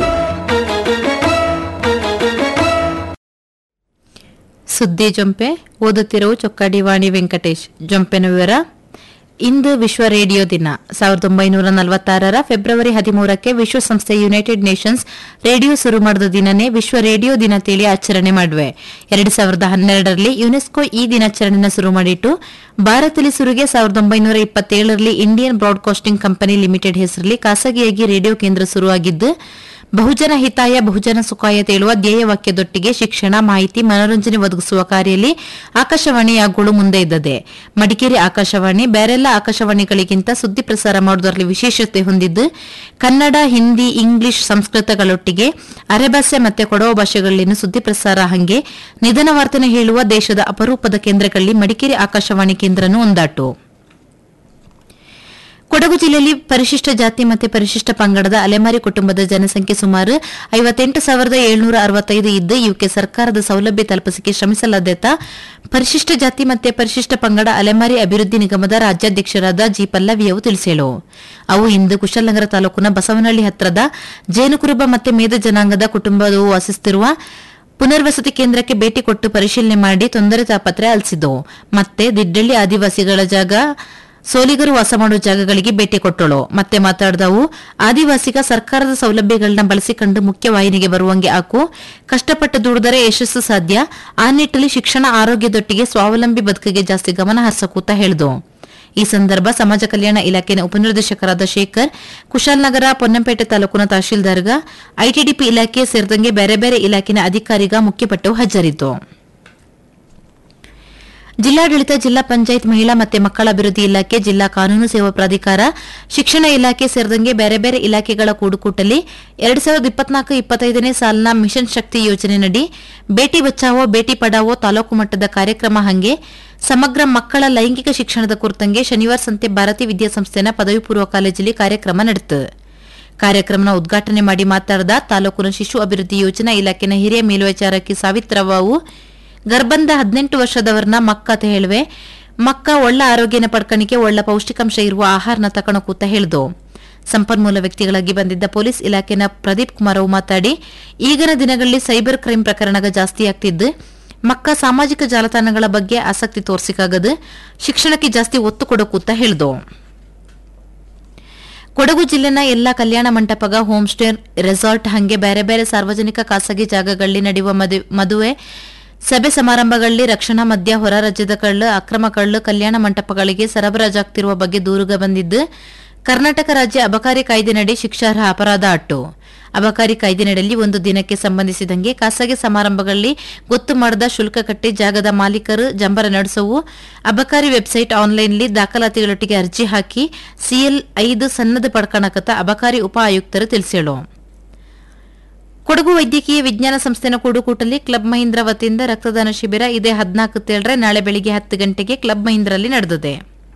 ಸುದ್ದಿ ಜೊಂಪೆ ಓದುತ್ತಿರುವ ಚೊಕ್ಕಾಡಿ ವಾಣಿ ವೆಂಕಟೇಶ್ ಜೊಂಪೆನ ವಿವರ ಇಂದು ವಿಶ್ವ ರೇಡಿಯೋ ದಿನ ಸಾವಿರದ ಒಂಬೈನೂರ ನಲವತ್ತಾರರ ಫೆಬ್ರವರಿ ಹದಿಮೂರಕ್ಕೆ ವಿಶ್ವಸಂಸ್ಥೆ ಯುನೈಟೆಡ್ ನೇಷನ್ಸ್ ರೇಡಿಯೋ ಶುರು ಮಾಡಿದ ದಿನನೇ ವಿಶ್ವ ರೇಡಿಯೋ ದಿನ ತಿಳಿ ಆಚರಣೆ ಮಾಡುವೆ ಎರಡು ಸಾವಿರದ ಹನ್ನೆರಡರಲ್ಲಿ ಯುನೆಸ್ಕೋ ಈ ದಿನಾಚರಣೆನ ಶುರು ಮಾಡಿಟ್ಟು ಭಾರತದಲ್ಲಿ ಶುರುಗೆ ಸಾವಿರದ ಒಂಬೈನೂರ ಇಪ್ಪತ್ತೇಳರಲ್ಲಿ ಇಂಡಿಯನ್ ಬ್ರಾಡ್ಕಾಸ್ಟಿಂಗ್ ಕಂಪನಿ ಲಿಮಿಟೆಡ್ ಹೆಸರಲ್ಲಿ ಖಾಸಗಿಯಾಗಿ ರೇಡಿಯೋ ಕೇಂದ್ರ ಶುರುವಾಗಿದ್ದು ಬಹುಜನ ಹಿತಾಯ ಬಹುಜನ ಸುಖಾಯ ತೇಳುವ ಧ್ಯೇಯವಾಕ್ಯದೊಟ್ಟಿಗೆ ಶಿಕ್ಷಣ ಮಾಹಿತಿ ಮನೋರಂಜನೆ ಒದಗಿಸುವ ಕಾರ್ಯಲ್ಲಿ ಆಕಾಶವಾಣಿ ಯಾಗುಳು ಮುಂದೆ ಇದ್ದದೆ ಮಡಿಕೇರಿ ಆಕಾಶವಾಣಿ ಬೇರೆಲ್ಲ ಆಕಾಶವಾಣಿಗಳಿಗಿಂತ ಸುದ್ದಿ ಪ್ರಸಾರ ಮಾಡುವುದರಲ್ಲಿ ವಿಶೇಷತೆ ಹೊಂದಿದ್ದು ಕನ್ನಡ ಹಿಂದಿ ಇಂಗ್ಲಿಷ್ ಸಂಸ್ಕೃತಗಳೊಟ್ಟಿಗೆ ಅರೆಭಾಷೆ ಮತ್ತೆ ಕೊಡವ ಭಾಷೆಗಳಲ್ಲಿನ ಸುದ್ದಿ ಪ್ರಸಾರ ಹಂಗೆ ನಿಧನ ವಾರ್ತನೆ ಹೇಳುವ ದೇಶದ ಅಪರೂಪದ ಕೇಂದ್ರಗಳಲ್ಲಿ ಮಡಿಕೇರಿ ಆಕಾಶವಾಣಿ ಕೇಂದ್ರನೂ ಒಂದಾಟು ಕೊಡಗು ಜಿಲ್ಲೆಯಲ್ಲಿ ಪರಿಶಿಷ್ಟ ಜಾತಿ ಮತ್ತು ಪರಿಶಿಷ್ಟ ಪಂಗಡದ ಅಲೆಮಾರಿ ಕುಟುಂಬದ ಜನಸಂಖ್ಯೆ ಸುಮಾರು ಐವತ್ತೆಂಟು ಸಾವಿರದ ಏಳ್ನೂರ ಅರವತ್ತೈದು ಇದ್ದು ಇವಕ್ಕೆ ಸರ್ಕಾರದ ಸೌಲಭ್ಯ ತಲುಪಿಸಿಕೆ ಶ್ರಮಿಸಲಾದ್ಯತ ಪರಿಶಿಷ್ಟ ಜಾತಿ ಮತ್ತು ಪರಿಶಿಷ್ಟ ಪಂಗಡ ಅಲೆಮಾರಿ ಅಭಿವೃದ್ಧಿ ನಿಗಮದ ರಾಜ್ಯಾಧ್ಯಕ್ಷರಾದ ಜಿ ಪಲ್ಲವಿಯವು ತಿಳಿಸೇಳು ಅವು ಇಂದು ಕುಶಲನಗರ ತಾಲೂಕಿನ ಬಸವನಹಳ್ಳಿ ಹತ್ರದ ಜೇನುಕುರುಬ ಮತ್ತು ಮೇದ ಜನಾಂಗದ ಕುಟುಂಬವು ವಾಸಿಸುತ್ತಿರುವ ಪುನರ್ವಸತಿ ಕೇಂದ್ರಕ್ಕೆ ಭೇಟಿ ಕೊಟ್ಟು ಪರಿಶೀಲನೆ ಮಾಡಿ ತೊಂದರೆ ತಾಪತ್ರೆ ಆಲಿಸಿದವು ಮತ್ತೆ ದಿಡ್ಡಳ್ಳಿ ಆದಿವಾಸಿಗಳ ಜಾಗ ಸೋಲಿಗರು ವಾಸ ಮಾಡುವ ಜಾಗಗಳಿಗೆ ಭೇಟಿ ಕೊಟ್ಟಳು ಮತ್ತೆ ಮಾತಾಡಿದವು ಆದಿವಾಸಿಗ ಸರ್ಕಾರದ ಸೌಲಭ್ಯಗಳನ್ನ ಬಳಸಿಕೊಂಡು ಮುಖ್ಯವಾಹಿನಿಗೆ ಬರುವಂಗೆ ಹಾಕು ಕಷ್ಟಪಟ್ಟು ದುಡಿದರೆ ಯಶಸ್ಸು ಸಾಧ್ಯ ಆ ನಿಟ್ಟಲ್ಲಿ ಶಿಕ್ಷಣ ಆರೋಗ್ಯದೊಟ್ಟಿಗೆ ಸ್ವಾವಲಂಬಿ ಬದುಕಿಗೆ ಜಾಸ್ತಿ ಗಮನ ಹರಿಸಕೂತ ಹೇಳಿದು ಈ ಸಂದರ್ಭ ಸಮಾಜ ಕಲ್ಯಾಣ ಇಲಾಖೆಯ ಉಪನಿರ್ದೇಶಕರಾದ ಶೇಖರ್ ಕುಶಾಲನಗರ ಪೊನ್ನಂಪೇಟೆ ತಾಲೂಕಿನ ತಹಶೀಲ್ದಾರ್ಗ ಐಟಿಡಿಪಿ ಇಲಾಖೆ ಸೇರಿದಂಗೆ ಬೇರೆ ಬೇರೆ ಇಲಾಖೆಯ ಅಧಿಕಾರಿಗ ಮುಖ್ಯಪಟ್ಟು ಹಾಜರಿತ್ತು ಜಿಲ್ಲಾಡಳಿತ ಜಿಲ್ಲಾ ಪಂಚಾಯತ್ ಮಹಿಳಾ ಮತ್ತು ಮಕ್ಕಳ ಅಭಿವೃದ್ಧಿ ಇಲಾಖೆ ಜಿಲ್ಲಾ ಕಾನೂನು ಸೇವಾ ಪ್ರಾಧಿಕಾರ ಶಿಕ್ಷಣ ಇಲಾಖೆ ಸೇರಿದಂಗೆ ಬೇರೆ ಬೇರೆ ಇಲಾಖೆಗಳ ಕೂಡುಕೂಟಲ್ಲಿ ಎರಡ್ ಸಾವಿರದ ಇಪ್ಪತ್ನಾಲ್ಕು ಇಪ್ಪತ್ತೈದನೇ ಸಾಲಿನ ಮಿಷನ್ ಶಕ್ತಿ ಯೋಜನೆಯಡಿ ಬೇಟಿ ಬಚಾವೋ ಬೇಟಿ ಪಡಾವೋ ತಾಲೂಕು ಮಟ್ಟದ ಕಾರ್ಯಕ್ರಮ ಹಂಗೆ ಸಮಗ್ರ ಮಕ್ಕಳ ಲೈಂಗಿಕ ಶಿಕ್ಷಣದ ಕುರಿತಂಗೆ ಶನಿವಾರ ಸಂತೆ ಭಾರತಿ ವಿದ್ಯಾಸಂಸ್ಥೆನ ಪದವಿ ಪೂರ್ವ ಕಾಲೇಜಲ್ಲಿ ಕಾರ್ಯಕ್ರಮ ನಡೆಯಿತು ಕಾರ್ಯಕ್ರಮನ ಉದ್ಘಾಟನೆ ಮಾಡಿ ಮಾತನಾಡಿದ ತಾಲೂಕಿನ ಶಿಶು ಅಭಿವೃದ್ಧಿ ಯೋಜನಾ ಇಲಾಖೆನ ಹಿರಿಯ ಮೇಲ್ವಿಚಾರಕಿ ಸಾವಿತ್ರವ್ವವು ಗರ್ಭಂದ ಹದಿನೆಂಟು ವರ್ಷದವರನ್ನ ಮಕ್ಕ ಅಂತ ಹೇಳುವೆ ಮಕ್ಕ ಒಳ್ಳೆ ಆರೋಗ್ಯನ ಪಡ್ಕಣಿಕೆ ಒಳ್ಳೆ ಪೌಷ್ಟಿಕಾಂಶ ಇರುವ ಆಹಾರನ ತಕೊಂಡು ಕೂತ ಹೇಳಿದು ಸಂಪನ್ಮೂಲ ವ್ಯಕ್ತಿಗಳಾಗಿ ಬಂದಿದ್ದ ಪೊಲೀಸ್ ಇಲಾಖೆನ ಪ್ರದೀಪ್ ಕುಮಾರ್ ಅವು ಮಾತಾಡಿ ಈಗಿನ ದಿನಗಳಲ್ಲಿ ಸೈಬರ್ ಕ್ರೈಮ್ ಪ್ರಕರಣಗ ಜಾಸ್ತಿ ಆಗ್ತಿದ್ದು ಮಕ್ಕ ಸಾಮಾಜಿಕ ಜಾಲತಾಣಗಳ ಬಗ್ಗೆ ಆಸಕ್ತಿ ತೋರ್ಸಿಕಾಗದು ಶಿಕ್ಷಣಕ್ಕೆ ಜಾಸ್ತಿ ಒತ್ತು ಕೊಡೋಕೂತ ಹೇಳಿದು ಕೊಡಗು ಜಿಲ್ಲೆನ ಎಲ್ಲಾ ಕಲ್ಯಾಣ ಮಂಟಪಗ ಹೋಮ್ ಸ್ಟೇ ರೆಸಾರ್ಟ್ ಹಂಗೆ ಬೇರೆ ಬೇರೆ ಸಾರ್ವಜನಿಕ ಖಾಸಗಿ ಜಾಗಗಳಲ್ಲಿ ನಡೆಯುವ ಮದು- ಮದುವೆ ಸಭೆ ಸಮಾರಂಭಗಳಲ್ಲಿ ರಕ್ಷಣಾ ಮದ್ಯ ಹೊರ ರಾಜ್ಯದ ಕಳ್ಳು ಅಕ್ರಮ ಕಳ್ಳು ಕಲ್ಯಾಣ ಮಂಟಪಗಳಿಗೆ ಸರಬರಾಜಾಗ್ತಿರುವ ಬಗ್ಗೆ ದೂರುಗ ಬಂದಿದ್ದು ಕರ್ನಾಟಕ ರಾಜ್ಯ ಅಬಕಾರಿ ಕಾಯ್ದೆನಡಿ ಶಿಕ್ಷಾರ್ಹ ಅಪರಾಧ ಅಟ್ಟು ಅಬಕಾರಿ ಕಾಯ್ದೆನಡಿಯಲ್ಲಿ ಒಂದು ದಿನಕ್ಕೆ ಸಂಬಂಧಿಸಿದಂಗೆ ಖಾಸಗಿ ಸಮಾರಂಭಗಳಲ್ಲಿ ಗೊತ್ತು ಮಾಡದ ಶುಲ್ಕ ಕಟ್ಟಿ ಜಾಗದ ಮಾಲೀಕರು ಜಂಬರ ನಡೆಸುವು ಅಬಕಾರಿ ವೆಬ್ಸೈಟ್ ಆನ್ಲೈನ್ಲಿ ದಾಖಲಾತಿಗಳೊಟ್ಟಿಗೆ ಅರ್ಜಿ ಹಾಕಿ ಸಿಎಲ್ ಐದು ಸನ್ನದ ಪಡ್ಕಣಕತ ಅಬಕಾರಿ ಉಪ ಆಯುಕ್ತರು ತಿಳಿಸೇಳು ಕೊಡಗು ವೈದ್ಯಕೀಯ ವಿಜ್ಞಾನ ಸಂಸ್ಥೆನ ಕೂಡುಕೂಟಲ್ಲಿ ಕ್ಲಬ್ ಮಹೀಂದ್ರ ವತಿಯಿಂದ ರಕ್ತದಾನ ಶಿಬಿರ ಇದೇ ಹದಿನಾಲ್ಕು ತೇಳರೆ ನಾಳೆ ಬೆಳಿಗ್ಗೆ ಹತ್ತು ಗಂಟೆಗೆ ಕ್ಲಬ್ ಮಹೀಂದ್ರಲ್ಲಿ ನಡೆದಿದೆ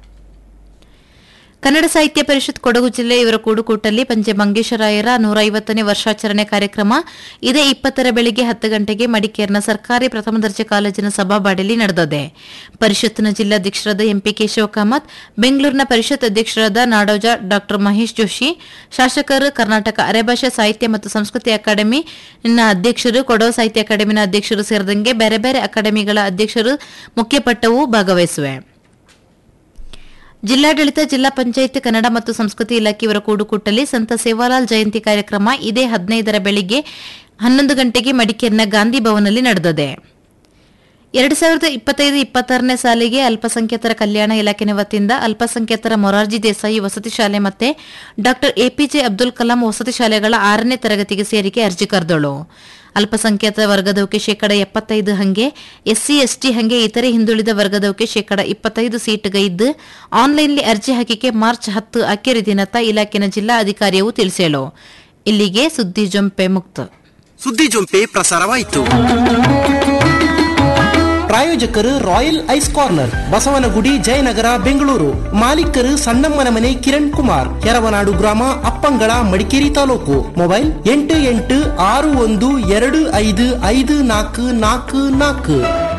ಕನ್ನಡ ಸಾಹಿತ್ಯ ಪರಿಷತ್ ಕೊಡಗು ಜಿಲ್ಲೆ ಇವರ ಕೂಡುಕೂಟಲ್ಲಿ ಪಂಚೆ ಮಂಗೇಶರಾಯರ ನೂರ ಐವತ್ತನೇ ವರ್ಷಾಚರಣೆ ಕಾರ್ಯಕ್ರಮ ಇದೇ ಇಪ್ಪತ್ತರ ಬೆಳಿಗ್ಗೆ ಹತ್ತು ಗಂಟೆಗೆ ಮಡಿಕೇರಿನ ಸರ್ಕಾರಿ ಪ್ರಥಮ ದರ್ಜೆ ಕಾಲೇಜಿನ ಸಭಾಬಾಡಿಯಲ್ಲಿ ನಡೆದಿದೆ ಪರಿಷತ್ನ ಜಿಲ್ಲಾಧ್ಯಕ್ಷರಾದ ಎಂಪಿ ಕೇಶವ ಕಾಮತ್ ಬೆಂಗಳೂರಿನ ಪರಿಷತ್ ಅಧ್ಯಕ್ಷರಾದ ನಾಡೋಜ ಡಾ ಮಹೇಶ್ ಜೋಶಿ ಶಾಸಕರು ಕರ್ನಾಟಕ ಅರೆಭಾಷಾ ಸಾಹಿತ್ಯ ಮತ್ತು ಸಂಸ್ಕೃತಿ ಅಕಾಡೆಮಿ ಅಧ್ಯಕ್ಷರು ಕೊಡವ ಸಾಹಿತ್ಯ ಅಕಾಡೆಮಿನ ಅಧ್ಯಕ್ಷರು ಸೇರಿದಂಗೆ ಬೇರೆ ಬೇರೆ ಅಕಾಡೆಮಿಗಳ ಅಧ್ಯಕ್ಷರು ಮುಖ್ಯಪಟ್ಟವು ಭಾಗವಹಿಸುವೆ ಜಿಲ್ಲಾಡಳಿತ ಜಿಲ್ಲಾ ಪಂಚಾಯತ್ ಕನ್ನಡ ಮತ್ತು ಸಂಸ್ಕೃತಿ ಇಲಾಖೆಯವರ ಕೂಡುಕೂಟಲ್ಲಿ ಸಂತ ಸೇವಾಲಾಲ್ ಜಯಂತಿ ಕಾರ್ಯಕ್ರಮ ಇದೇ ಹದಿನೈದರ ಬೆಳಿಗ್ಗೆ ಹನ್ನೊಂದು ಗಂಟೆಗೆ ಮಡಿಕೇರಿನ ಗಾಂಧಿ ಭವನಲ್ಲಿ ನಡೆದಿದೆ ಎರಡು ಸಾವಿರದ ಇಪ್ಪತ್ತೈದು ಇಪ್ಪತ್ತಾರನೇ ಸಾಲಿಗೆ ಅಲ್ಪಸಂಖ್ಯಾತರ ಕಲ್ಯಾಣ ಇಲಾಖೆ ವತಿಯಿಂದ ಅಲ್ಪಸಂಖ್ಯಾತರ ಮೊರಾರ್ಜಿ ದೇಸಾಯಿ ವಸತಿ ಶಾಲೆ ಮತ್ತೆ ಡಾ ಎಪಿಜೆ ಅಬ್ದುಲ್ ಕಲಾಂ ವಸತಿ ಶಾಲೆಗಳ ಆರನೇ ತರಗತಿಗೆ ಸೇರಿಕೆ ಅರ್ಜಿ ಕರೆದಳು ಅಲ್ಪಸಂಖ್ಯಾತ ವರ್ಗದವಕ್ಕೆ ಶೇಕಡ ಎಪ್ಪತ್ತೈದು ಹಂಗೆ ಎಸ್ಸಿ ಎಸ್ಟಿ ಹಂಗೆ ಇತರೆ ಹಿಂದುಳಿದ ವರ್ಗದವಕ್ಕೆ ಶೇಕಡ ಇಪ್ಪತ್ತೈದು ಸೀಟ್ಗೆ ಇದ್ದು ಆನ್ಲೈನ್ಲಿ ಅರ್ಜಿ ಹಾಕಿಕೆ ಮಾರ್ಚ್ ಹತ್ತು ಅಕ್ಕೆರೆ ದಿನತ್ತ ಇಲಾಖೆನ ಜಿಲ್ಲಾ ಅಧಿಕಾರಿಯವು ತಿಳಿಸೇಳು ಇಲ್ಲಿಗೆ ಸುದ್ದಿ ಜೊಂಪೆ ಮುಕ್ತ ಸುದ್ದಿ ಜೊಂಪೆ ಪ್ರಸಾರವಾಯಿತು ಪ್ರಾಯೋಜಕರು royal ice corner Basavanagudi Jayanagar Bengaluru ಮಾಲೀಕರು ಸಣ್ಣಮ್ಮನ ಮನೆ ಕಿರಣ್ ಕುಮಾರ್ ಯರವನಾಡು ಗ್ರಾಮ ಅಪ್ಪಂಗಳ ಮಡಿಕೇರಿ ತಾಲೂಕು ಮೊಬೈಲ್ ಎಂಟು ಎಂಟು ಆರು ಒಂದು ಎರಡು ಐದು ಐದು ನಾಲ್ಕು ನಾಲ್ಕು ನಾಲ್ಕು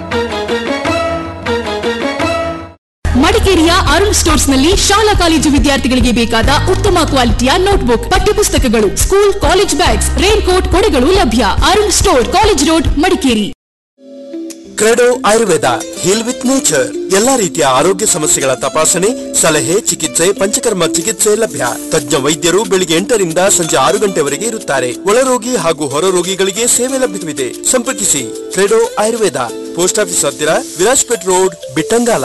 ಮಡಿಕೇರಿಯ ಅರುಣ್ ಸ್ಟೋರ್ಸ್ ನಲ್ಲಿ ಶಾಲಾ ಕಾಲೇಜು ವಿದ್ಯಾರ್ಥಿಗಳಿಗೆ ಬೇಕಾದ ಉತ್ತಮ ಕ್ವಾಲಿಟಿಯ ನೋಟ್ಬುಕ್ ಪಠ್ಯಪುಸ್ತಕಗಳು school college bags rain coat ಕೊಡೆಗಳು ಲಭ್ಯ Arun store college road Madikeri Credo Ayurveda heal with nature ಎಲ್ಲಾ ರೀತಿಯ ಆರೋಗ್ಯ ಸಮಸ್ಯೆಗಳ ತಪಾಸಣೆ ಸಲಹೆ ಚಿಕಿತ್ಸೆ ಪಂಚಕರ್ಮ ಚಿಕಿತ್ಸೆ ಲಭ್ಯ ತಜ್ಞ ವೈದ್ಯರು ಬೆಳಿಗ್ಗೆ ಎಂಟರಿಂದ ಸಂಜೆ ಆರು ಗಂಟೆವರೆಗೆ ಇರುತ್ತಾರೆ ಒಳರೋಗಿ ಹಾಗೂ ಹೊರ ರೋಗಿಗಳಿಗೆ ಸೇವೆ ಲಭ್ಯವಿದೆ ಸಂಪರ್ಕಿಸಿ ಕ್ರೆಡೋ ಆಯುರ್ವೇದ ಪೋಸ್ಟ್ ಆಫೀಸ್ ಹತ್ತಿರ Virajpet road Bittangala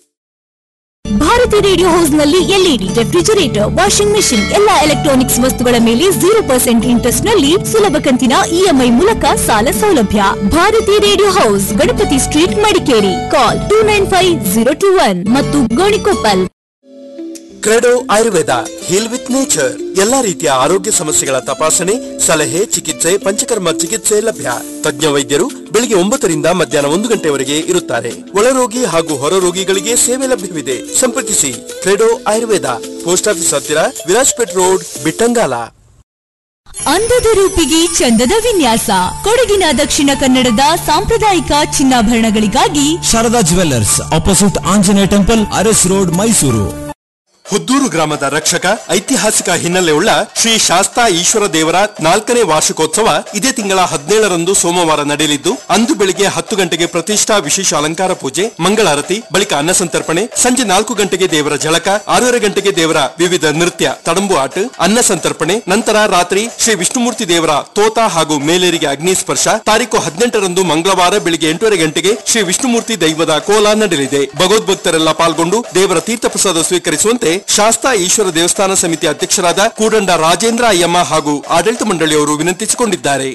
Bharathi radio house ನಲ್ಲಿ ಎಲ್ಇಡಿ ರೆಫ್ರಿಜರೇಟರ್ ವಾಷಿಂಗ್ ಮೆಷಿನ್ ಎಲ್ಲಾ ಎಲೆಕ್ಟ್ರಾನಿಕ್ಸ್ ವಸ್ತುಗಳ ಮೇಲೆ ಜೀರೋ ಪರ್ಸೆಂಟ್ ಇಂಟ್ರೆಸ್ಟ್ ನಲ್ಲಿ ಸುಲಭ ಕಂತಿನ ಇಎಂಐ ಮೂಲಕ ಸಾಲ ಸೌಲಭ್ಯ Bharathi radio house Ganapathi street Madikeri call two nine five zero two one ಮತ್ತು Gonikoppal Credo Ayurveda heal with nature ಎಲ್ಲಾ ರೀತಿಯ ಆರೋಗ್ಯ ಸಮಸ್ಯೆಗಳ ತಪಾಸಣೆ ಸಲಹೆ ಚಿಕಿತ್ಸೆ ಪಂಚಕರ್ಮ ಚಿಕಿತ್ಸೆ ಲಭ್ಯ ತಜ್ಞ ವೈದ್ಯರು ಬೆಳಿಗ್ಗೆ ಒಂಬತ್ತರಿಂದ ಮಧ್ಯಾಹ್ನ ಒಂದು ಗಂಟೆವರೆಗೆ ಇರುತ್ತಾರೆ ಒಳರೋಗಿ ಹಾಗೂ ಹೊರ ರೋಗಿಗಳಿಗೆ ಸೇವೆ ಲಭ್ಯವಿದೆ ಸಂಪರ್ಕಿಸಿ ಕ್ರೆಡೋ ಆಯುರ್ವೇದ ಪೋಸ್ಟ್ ಆಫೀಸ್ ಹತ್ತಿರ ವಿರಾಜ್ಪೇಟ್ ರೋಡ್ ಬಿಟ್ಟಂಗಾಲ ಅಂದದ ರೂಪಿಗೆ ಚಂದದ ವಿನ್ಯಾಸ ಕೊಡಗಿನ ದಕ್ಷಿಣ ಕನ್ನಡದ ಸಾಂಪ್ರದಾಯಿಕ ಚಿನ್ನಾಭರಣಗಳಿಗಾಗಿ Sharada jewellers opposite Anjaneya temple Aras road Mysuru Huddur ಗ್ರಾಮದ ರಕ್ಷಕ ಐತಿಹಾಸಿಕ ಹಿನ್ನೆಲೆಯುಳ್ಳ ಶ್ರೀ ಶಾಸ್ತಾ ಈಶ್ವರ ದೇವರ ನಾಲ್ಕನೇ ವಾರ್ಷಿಕೋತ್ಸವ ಇದೇ ತಿಂಗಳ ಹದಿನೇಳರಂದು ಸೋಮವಾರ ನಡೆಯಲಿದ್ದು ಅಂದು ಬೆಳಿಗ್ಗೆ ಹತ್ತು ಗಂಟೆಗೆ ಪ್ರತಿಷ್ಠಾ ವಿಶೇಷ ಅಲಂಕಾರ ಪೂಜೆ ಮಂಗಳಾರತಿ ಬಳಿಕ ಅನ್ನ ಸಂತರ್ಪಣೆ ಸಂಜೆ ನಾಲ್ಕು ಗಂಟೆಗೆ ದೇವರ ಜಳಕ ಆರೂವರೆ ಗಂಟೆಗೆ ದೇವರ ವಿವಿಧ ನೃತ್ಯ ತಡಂಬು ಆಟ ಅನ್ನ ಸಂತರ್ಪಣೆ ನಂತರ ರಾತ್ರಿ ಶ್ರೀ ವಿಷ್ಣುಮೂರ್ತಿ ದೇವರ ತೋತ ಹಾಗೂ ಮೇಲೇರಿಗೆ ಅಗ್ನಿ ಸ್ಪರ್ಶ ತಾರೀಕು ಹದಿನೆಂಟರಂದು ಮಂಗಳವಾರ ಬೆಳಿಗ್ಗೆ ಎಂಟೂವರೆ ಗಂಟೆಗೆ ಶ್ರೀ ವಿಷ್ಣುಮೂರ್ತಿ ದೈವದ ಕೋಲ ನಡೆಯಲಿದೆ ಭಗವದ್ಭಕ್ತರೆಲ್ಲ ಪಾಲ್ಗೊಂಡು ದೇವರ ತೀರ್ಥಪ್ರಸಾದ ಸ್ವೀಕರಿಸುವಂತೆ ಶಾಸ್ತಾ ಈಶ್ವರ ದೇವಸ್ಥಾನ ಸಮಿತಿ ಅಧ್ಯಕ್ಷರಾದ ಕೂಡಂಡ ರಾಜೇಂದ್ರ ಅಯ್ಯಮ್ಮ ಹಾಗೂ ಆಡಳಿತ ಮಂಡಳಿಯವರು ವಿನಂತಿಸಿಕೊಂಡಿದ್ದಾರೆ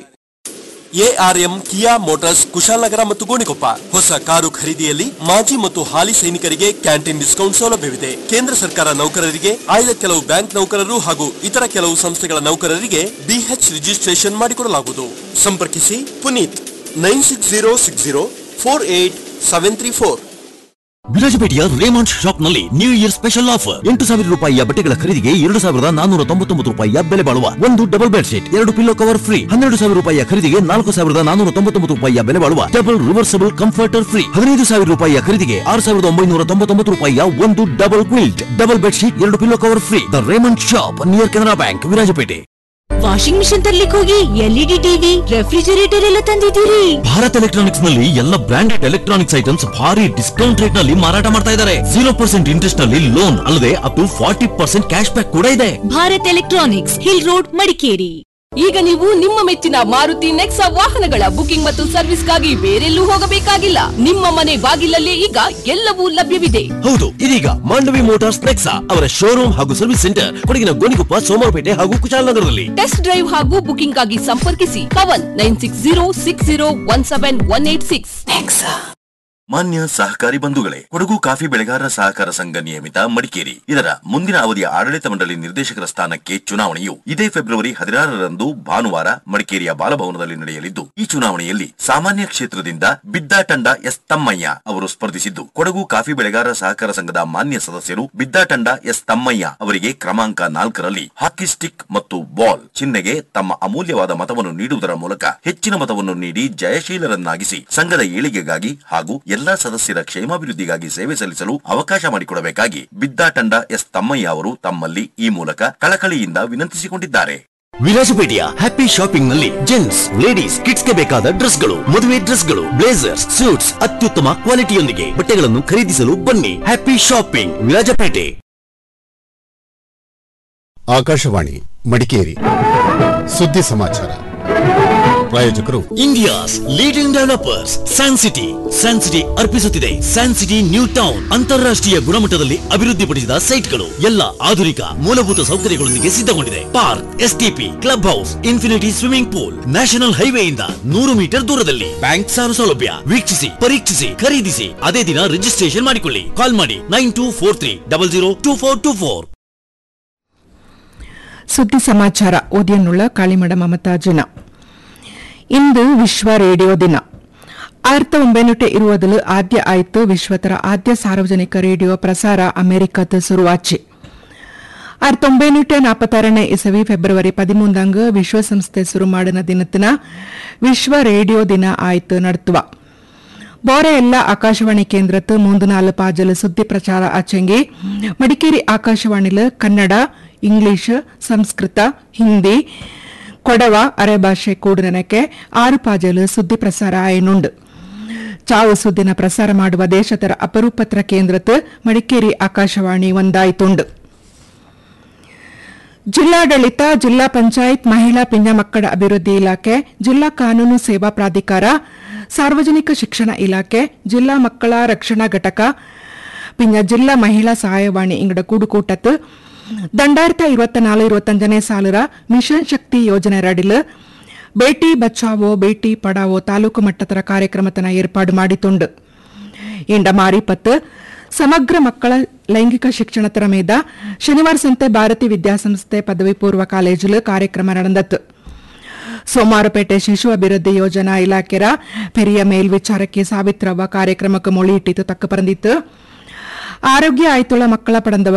ಎಆರ್ಎಂ ಕಿಯಾ ಮೋಟಾರ್ಸ್ ಕುಶಾಲನಗರ ಮತ್ತು ಗೋಣಿಕೊಪ್ಪ ಹೊಸ ಕಾರು ಖರೀದಿಯಲ್ಲಿ ಮಾಜಿ ಮತ್ತು ಹಾಲಿ ಸೈನಿಕರಿಗೆ ಕ್ಯಾಂಟೀನ್ ಡಿಸ್ಕೌಂಟ್ ಸೌಲಭ್ಯವಿದೆ ಕೇಂದ್ರ ಸರ್ಕಾರ ನೌಕರರಿಗೆ ಆಯ್ದ ಕೆಲವು ಬ್ಯಾಂಕ್ ನೌಕರರು ಹಾಗೂ ಇತರ ಕೆಲವು ಸಂಸ್ಥೆಗಳ ನೌಕರರಿಗೆ ಬಿಎಚ್ ರಿಜಿಸ್ಟ್ರೇಷನ್ ಮಾಡಿಕೊಡಲಾಗುವುದು ಸಂಪರ್ಕಿಸಿ Puneeth nine six zero six zero four eight seven three four ವಿರಾಜಪೇಟೆಯ ರೇಮಾಂಡ್ ಶಾಪ್ ನಲ್ಲಿ ನ್ಯೂ ಇಯರ್ ಸ್ಪೆಷಲ್ ಆಫರ್ ಎಂಟು ಸಾವಿರ ರೂಪಾಯಿಯ ಬಟ್ಟೆಗಳ ಖರೀದಿಗೆ ಎರಡು ಸಾವಿರದ ನಾನೂರ ತೊಂಬತ್ತೊಂಬತ್ತು ರೂಪಾಯಿಯ ಬೆಲೆ ಬಾಳುವ ಒಂದು ಡಬಲ್ ಬೆಡ್ ಶೀಟ್ ಎರಡು ಪಿಲ್ಲೋ ಕವರ್ ಫ್ರೀ ಹನ್ನೆರಡು ಸಾವಿರ ರೂಪಾಯಿಯ ಖರೀದಿಗೆ ನಾಲ್ಕು ಸಾವಿರದ ನಾನೂರ ತೊಂಬತ್ತೊಂಬತ್ತು ರೂಪಾಯಿಯ ಬೆಲೆ ಬಾಳುವ ಡಬಲ್ ರಿವರ್ಸಬಲ್ ಕಂಫರ್ಟರ್ ಫ್ರೀ ಹದಿನೈದು ಸಾವಿರ ರೂಪಾಯಿಯ ಖರೀದಿಗೆ ಆರು ಸಾವಿರದ ಒಂಬೈನೂರ ತೊಂಬತ್ತೊಂಬತ್ತು ರೂಪಾಯಿಯ ಒಂದು double quilt double bed sheet ಎರಡು pillow cover free the Raymond shop near Canara bank Virajpet washing machine ತರ್ಲಿಕ್ಕೆ ಹೋಗಿ ಎಲ್ಇಡಿ ಟಿವಿ ರೆಫ್ರಿಜರೇಟರ್ ಎಲ್ಲ ತಂದಿದ್ದೀರಿ ಭಾರತ್ ಎಲೆಕ್ಟ್ರಾನಿಕ್ಸ್ ನಲ್ಲಿ ಎಲ್ಲ ಬ್ರಾಂಡೆಡ್ ಎಲೆಕ್ಟ್ರಾನಿಕ್ಸ್ ಐಟಮ್ಸ್ ಭಾರಿ ಡಿಸ್ಕೌಂಟ್ ರೇಟ್ ನಲ್ಲಿ ಮಾರಾಟ ಮಾಡ್ತಾ ಇದ್ದಾರೆ ಜೀರೋ ಪರ್ಸೆಂಟ್ ಇಂಟ್ರೆಸ್ಟ್ ನಲ್ಲಿ ಲೋನ್ ಅಲ್ಲದೆ up to forty percent cash back ಕೂಡ ಇದೆ Bharat electronics hill road Madikeri ಈಗ ನೀವು ನಿಮ್ಮ ಮೆಚ್ಚಿನ ಮಾರುತಿ ನೆಕ್ಸಾ ವಾಹನಗಳ ಬುಕಿಂಗ್ ಮತ್ತು ಸರ್ವಿಸ್ಗಾಗಿ ಬೇರೆಲ್ಲೂ ಹೋಗಬೇಕಾಗಿಲ್ಲ ನಿಮ್ಮ ಮನೆ ಬಾಗಿಲಲ್ಲೇ ಈಗ ಎಲ್ಲವೂ ಲಭ್ಯವಿದೆ ಹೌದು ಇದೀಗ ಮಾಂಡವಿ ಮೋಟಾರ್ಸ್ ನೆಕ್ಸಾ ಅವರ ಶೋರೂಮ್ ಹಾಗೂ ಸರ್ವಿಸ್ ಸೆಂಟರ್ ಕೊಡಗಿನ ಗೋಣಿಕೊಪ್ಪ ಸೋಮವಾರಪೇಟೆ ಹಾಗೂ ಕುಶಾಲನಗರದಲ್ಲಿ ಟೆಸ್ಟ್ ಡ್ರೈವ್ ಹಾಗೂ ಬುಕಿಂಗ್ ಆಗಿ ಸಂಪರ್ಕಿಸಿ Pavan nine six zero six zero one seven one eight six ಮಾನ್ಯ ಸಹಕಾರಿ ಬಂಧುಗಳೇ ಕೊಡಗು ಕಾಫಿ ಬೆಳೆಗಾರರ ಸಹಕಾರ ಸಂಘ ನಿಯಮಿತ ಮಡಿಕೇರಿ ಇದರ ಮುಂದಿನ ಅವಧಿಯ ಆಡಳಿತ ಮಂಡಳಿ ನಿರ್ದೇಶಕರ ಸ್ಥಾನಕ್ಕೆ ಚುನಾವಣೆಯು ಇದೇ ಫೆಬ್ರವರಿ ಹದಿನಾರರಂದು ಭಾನುವಾರ ಮಡಿಕೇರಿಯ ಬಾಲಭವನದಲ್ಲಿ ನಡೆಯಲಿದ್ದು ಈ ಚುನಾವಣೆಯಲ್ಲಿ ಸಾಮಾನ್ಯ ಕ್ಷೇತ್ರದಿಂದ ಬಿದ್ದಾಟಂಡ ಎಸ್ ತಮ್ಮಯ್ಯ ಅವರು ಸ್ಪರ್ಧಿಸಿದ್ದು ಕೊಡಗು ಕಾಫಿ ಬೆಳೆಗಾರರ ಸಹಕಾರ ಸಂಘದ ಮಾನ್ಯ ಸದಸ್ಯರು ಬಿದ್ದಾಟಂಡ ಎಸ್ ತಮ್ಮಯ್ಯ ಅವರಿಗೆ ಕ್ರಮಾಂಕ ನಾಲ್ಕರಲ್ಲಿ ಹಾಕಿ ಸ್ಟಿಕ್ ಮತ್ತು ಬಾಲ್ ಚಿಹ್ನೆಗೆ ತಮ್ಮ ಅಮೂಲ್ಯವಾದ ಮತವನ್ನು ನೀಡುವುದರ ಮೂಲಕ ಹೆಚ್ಚಿನ ಮತವನ್ನು ನೀಡಿ ಜಯಶೀಲರನ್ನಾಗಿಸಿ ಸಂಘದ ಏಳಿಗೆಗಾಗಿ ಹಾಗೂ ಎಲ್ಲಾ ಸದಸ್ಯರ ಕ್ಷೇಮಾಭಿವೃದ್ಧಿಗಾಗಿ ಸೇವೆ ಸಲ್ಲಿಸಲು ಅವಕಾಶ ಮಾಡಿಕೊಡಬೇಕಾಗಿ ಬಿದ್ದಾಟಂಡ ಎಸ್ ತಮ್ಮಯ್ಯ ಅವರು ತಮ್ಮಲ್ಲಿ ಈ ಮೂಲಕ ಕಳಕಳಿಯಿಂದ ವಿನಂತಿಸಿಕೊಂಡಿದ್ದಾರೆ ವಿರಾಜಪೇಟೆಯ ಹ್ಯಾಪಿ ಶಾಪಿಂಗ್ ನಲ್ಲಿ ಜೆಂಟ್ಸ್ ಲೇಡೀಸ್ ಕಿಡ್ಸ್ ಗೆ ಬೇಕಾದ ಡ್ರೆಸ್ಗಳು ಮದುವೆ ಡ್ರೆಸ್ಗಳು ಬ್ಲೇಸರ್ಸ್ ಸೂಟ್ಸ್ ಅತ್ಯುತ್ತಮ ಕ್ವಾಲಿಟಿಯೊಂದಿಗೆ ಬಟ್ಟೆಗಳನ್ನು ಖರೀದಿಸಲು ಬನ್ನಿ ಹ್ಯಾಪಿ ಶಾಪಿಂಗ್ ವಿರಾಜಪೇಟೆ ಆಕಾಶವಾಣಿ ಮಡಿಕೇರಿ ಸುದ್ದಿ ಸಮಾಚಾರ ಪ್ರಾಯೋಜಕರು India's leading developers San City San City ಅರ್ಪಿಸುತ್ತಿದೆ ಸ್ಯಾನ್ ಸಿಟಿ ನ್ಯೂ ಟೌನ್ ಅಂತಾರಾಷ್ಟ್ರೀಯ ಗುಣಮಟ್ಟದಲ್ಲಿ ಅಭಿವೃದ್ಧಿಪಡಿಸಿದ ಸೈಟ್ಗಳು ಎಲ್ಲ ಆಧುನಿಕ ಮೂಲಭೂತ ಸೌಕರ್ಯಗಳೊಂದಿಗೆ ಸಿದ್ಧಗೊಂಡಿದೆ park STP club house infinity swimming pool national ಹೈವೇಯಿಂದ ನೂರು ಮೀಟರ್ ದೂರದಲ್ಲಿ ಬ್ಯಾಂಕ್ ಸಾಲ ಸೌಲಭ್ಯ ವೀಕ್ಷಿಸಿ ಪರೀಕ್ಷಿಸಿ ಖರೀದಿಸಿ ಅದೇ ದಿನ ರಿಜಿಸ್ಟ್ರೇಷನ್ ಮಾಡಿಕೊಳ್ಳಿ ಕಾಲ್ ಮಾಡಿ nine two four three double zero two four two four ಸುದ್ದಿ ಸಮಾಚಾರ ಓದಿಯನ್ನುಳ್ಳ ಕಾಳಿಮಡ ಮಮತಾ ಜನ ಇಂದು ವಿಶ್ವ ರೇಡಿಯೋ ದಿನ ಆಯಿರತ್ತಿ ಒಂಬೈನೂಟ ಇರುವುದಲು ಆದ್ಯ ಆಯ್ತು ವಿಶ್ವತರ ಆದ್ಯ ಸಾರ್ವಜನಿಕ ರೇಡಿಯೋ ಪ್ರಸಾರ ಅಮೆರಿಕದ ಶುರುವಾಚಿ ಆಯಿರತ್ತಿ ಒಂಬೈನೂಟ ನಾಪತ್ತಾರನೇ ಇಸವಿ ಫೆಬ್ರವರಿ ಪದಿಮೂಂದಂಗ ವಿಶ್ವಸಂಸ್ಥೆ ಶುರು ಮಾಡಿನ ದಿನத்திನ ವಿಶ್ವ ರೇಡಿಯೋ ದಿನ ಆಯ್ತು ನಡ್ತುವ ಬೋರೆ ಎಲ್ಲ ಆಕಾಶವಾಣಿ ಕೇಂದ್ರತ್ತು ಮೂಂದು ನಾಲು ಪಾಜಲು ಸುದ್ದಿ ಪ್ರಚಾರ ಆಚೆಂಗಿ ಮಡಿಕೇರಿ ಆಕಾಶವಾಣಿಲು ಕನ್ನಡ ಇಂಗ್ಲಿಷ್ ಸಂಸ್ಕೃತ ಹಿಂದಿ ಕೊಡವ ಅರೆಭಾಷೆ ಕೂಡಿನಕ್ಕೆ ಆರು ಪಾಜಲು ಸುದ್ದಿ ಪ್ರಸಾರ ಆಯನುಂಡು ಚಾವು ಸುದ್ದಿನ ಪ್ರಸಾರ ಮಾಡುವ ದೇಶತರ ಅಪರೂಪತ್ರ ಕೇಂದ್ರತ್ತು ಮಡಿಕೇರಿ ಆಕಾಶವಾಣಿ ಒಂದಾಯ್ತುಂಡು ಜಿಲ್ಲಾಡಳಿತ ಜಿಲ್ಲಾ ಪಂಚಾಯತ್ ಮಹಿಳಾ ಪಿಂಜ ಮಕ್ಕಳ ಅಭಿವೃದ್ಧಿ ಇಲಾಖೆ ಜಿಲ್ಲಾ ಕಾನೂನು ಸೇವಾ ಪ್ರಾಧಿಕಾರ ಸಾರ್ವಜನಿಕ ಶಿಕ್ಷಣ ಇಲಾಖೆ ಜಿಲ್ಲಾ ಮಕ್ಕಳ ರಕ್ಷಣಾ ಘಟಕ ಪಿಂಜ ಜಿಲ್ಲಾ ಮಹಿಳಾ ಸಹಾಯವಾಣಿ ಇಂಗಡ ಕೂಡುಕೂಟತ್ತು ದಂಡಾಯಿರತ್ತ ಇರುವತ್ತ ನಾಲು ಇರುವತ್ತಂಜನೇ ಸಾಲರ ಮಿಷನ್ ಶಕ್ತಿ ಯೋಜನೆ ರಡಿಲು ಬೇಟಿ ಬಚಾವೋ ಬೇಟಿ ಪಡಾವೋ ತಾಲೂಕು ಮಟ್ಟದರ ಕಾರ್ಯಕ್ರಮತನ ಏರ್ಪಾಡು ಮಾಡಿತುಂಡು ಇಂಡ ಮಾರಿಪತ್ತು ಸಮಗ್ರ ಮಕ್ಕಳ ಲೈಂಗಿಕ ಶಿಕ್ಷಣತರ ಮೇದ ಶನಿವಾರ ಸಂತೆ ಭಾರತಿ ವಿದ್ಯಾಸಂಸ್ಥೆ ಪದವಿ ಪೂರ್ವ ಕಾಲೇಜಿಲು ಕಾರ್ಯಕ್ರಮ ನಡೆದತ್ತು ಸೋಮವಾರಪೇಟೆ ಶಿಶು ಅಭಿವೃದ್ಧಿ ಯೋಜನಾ ಇಲಾಖೆರ ಪೆರಿಯ ಮೇಲ್ವಿಚಾರಕ್ಕೆ ಸಾವಿತ್ರವ್ವ ಕಾರ್ಯಕ್ರಮಕ್ಕೆ ಮೊಳಿ ಇಟ್ಟಿತು ತಕ್ಕ ಪರಂದಿತ್ತು ಆರೋಗ್ಯ ಆಯ್ತುಳ ಮಕ್ಕಳ ಪಡಂದವ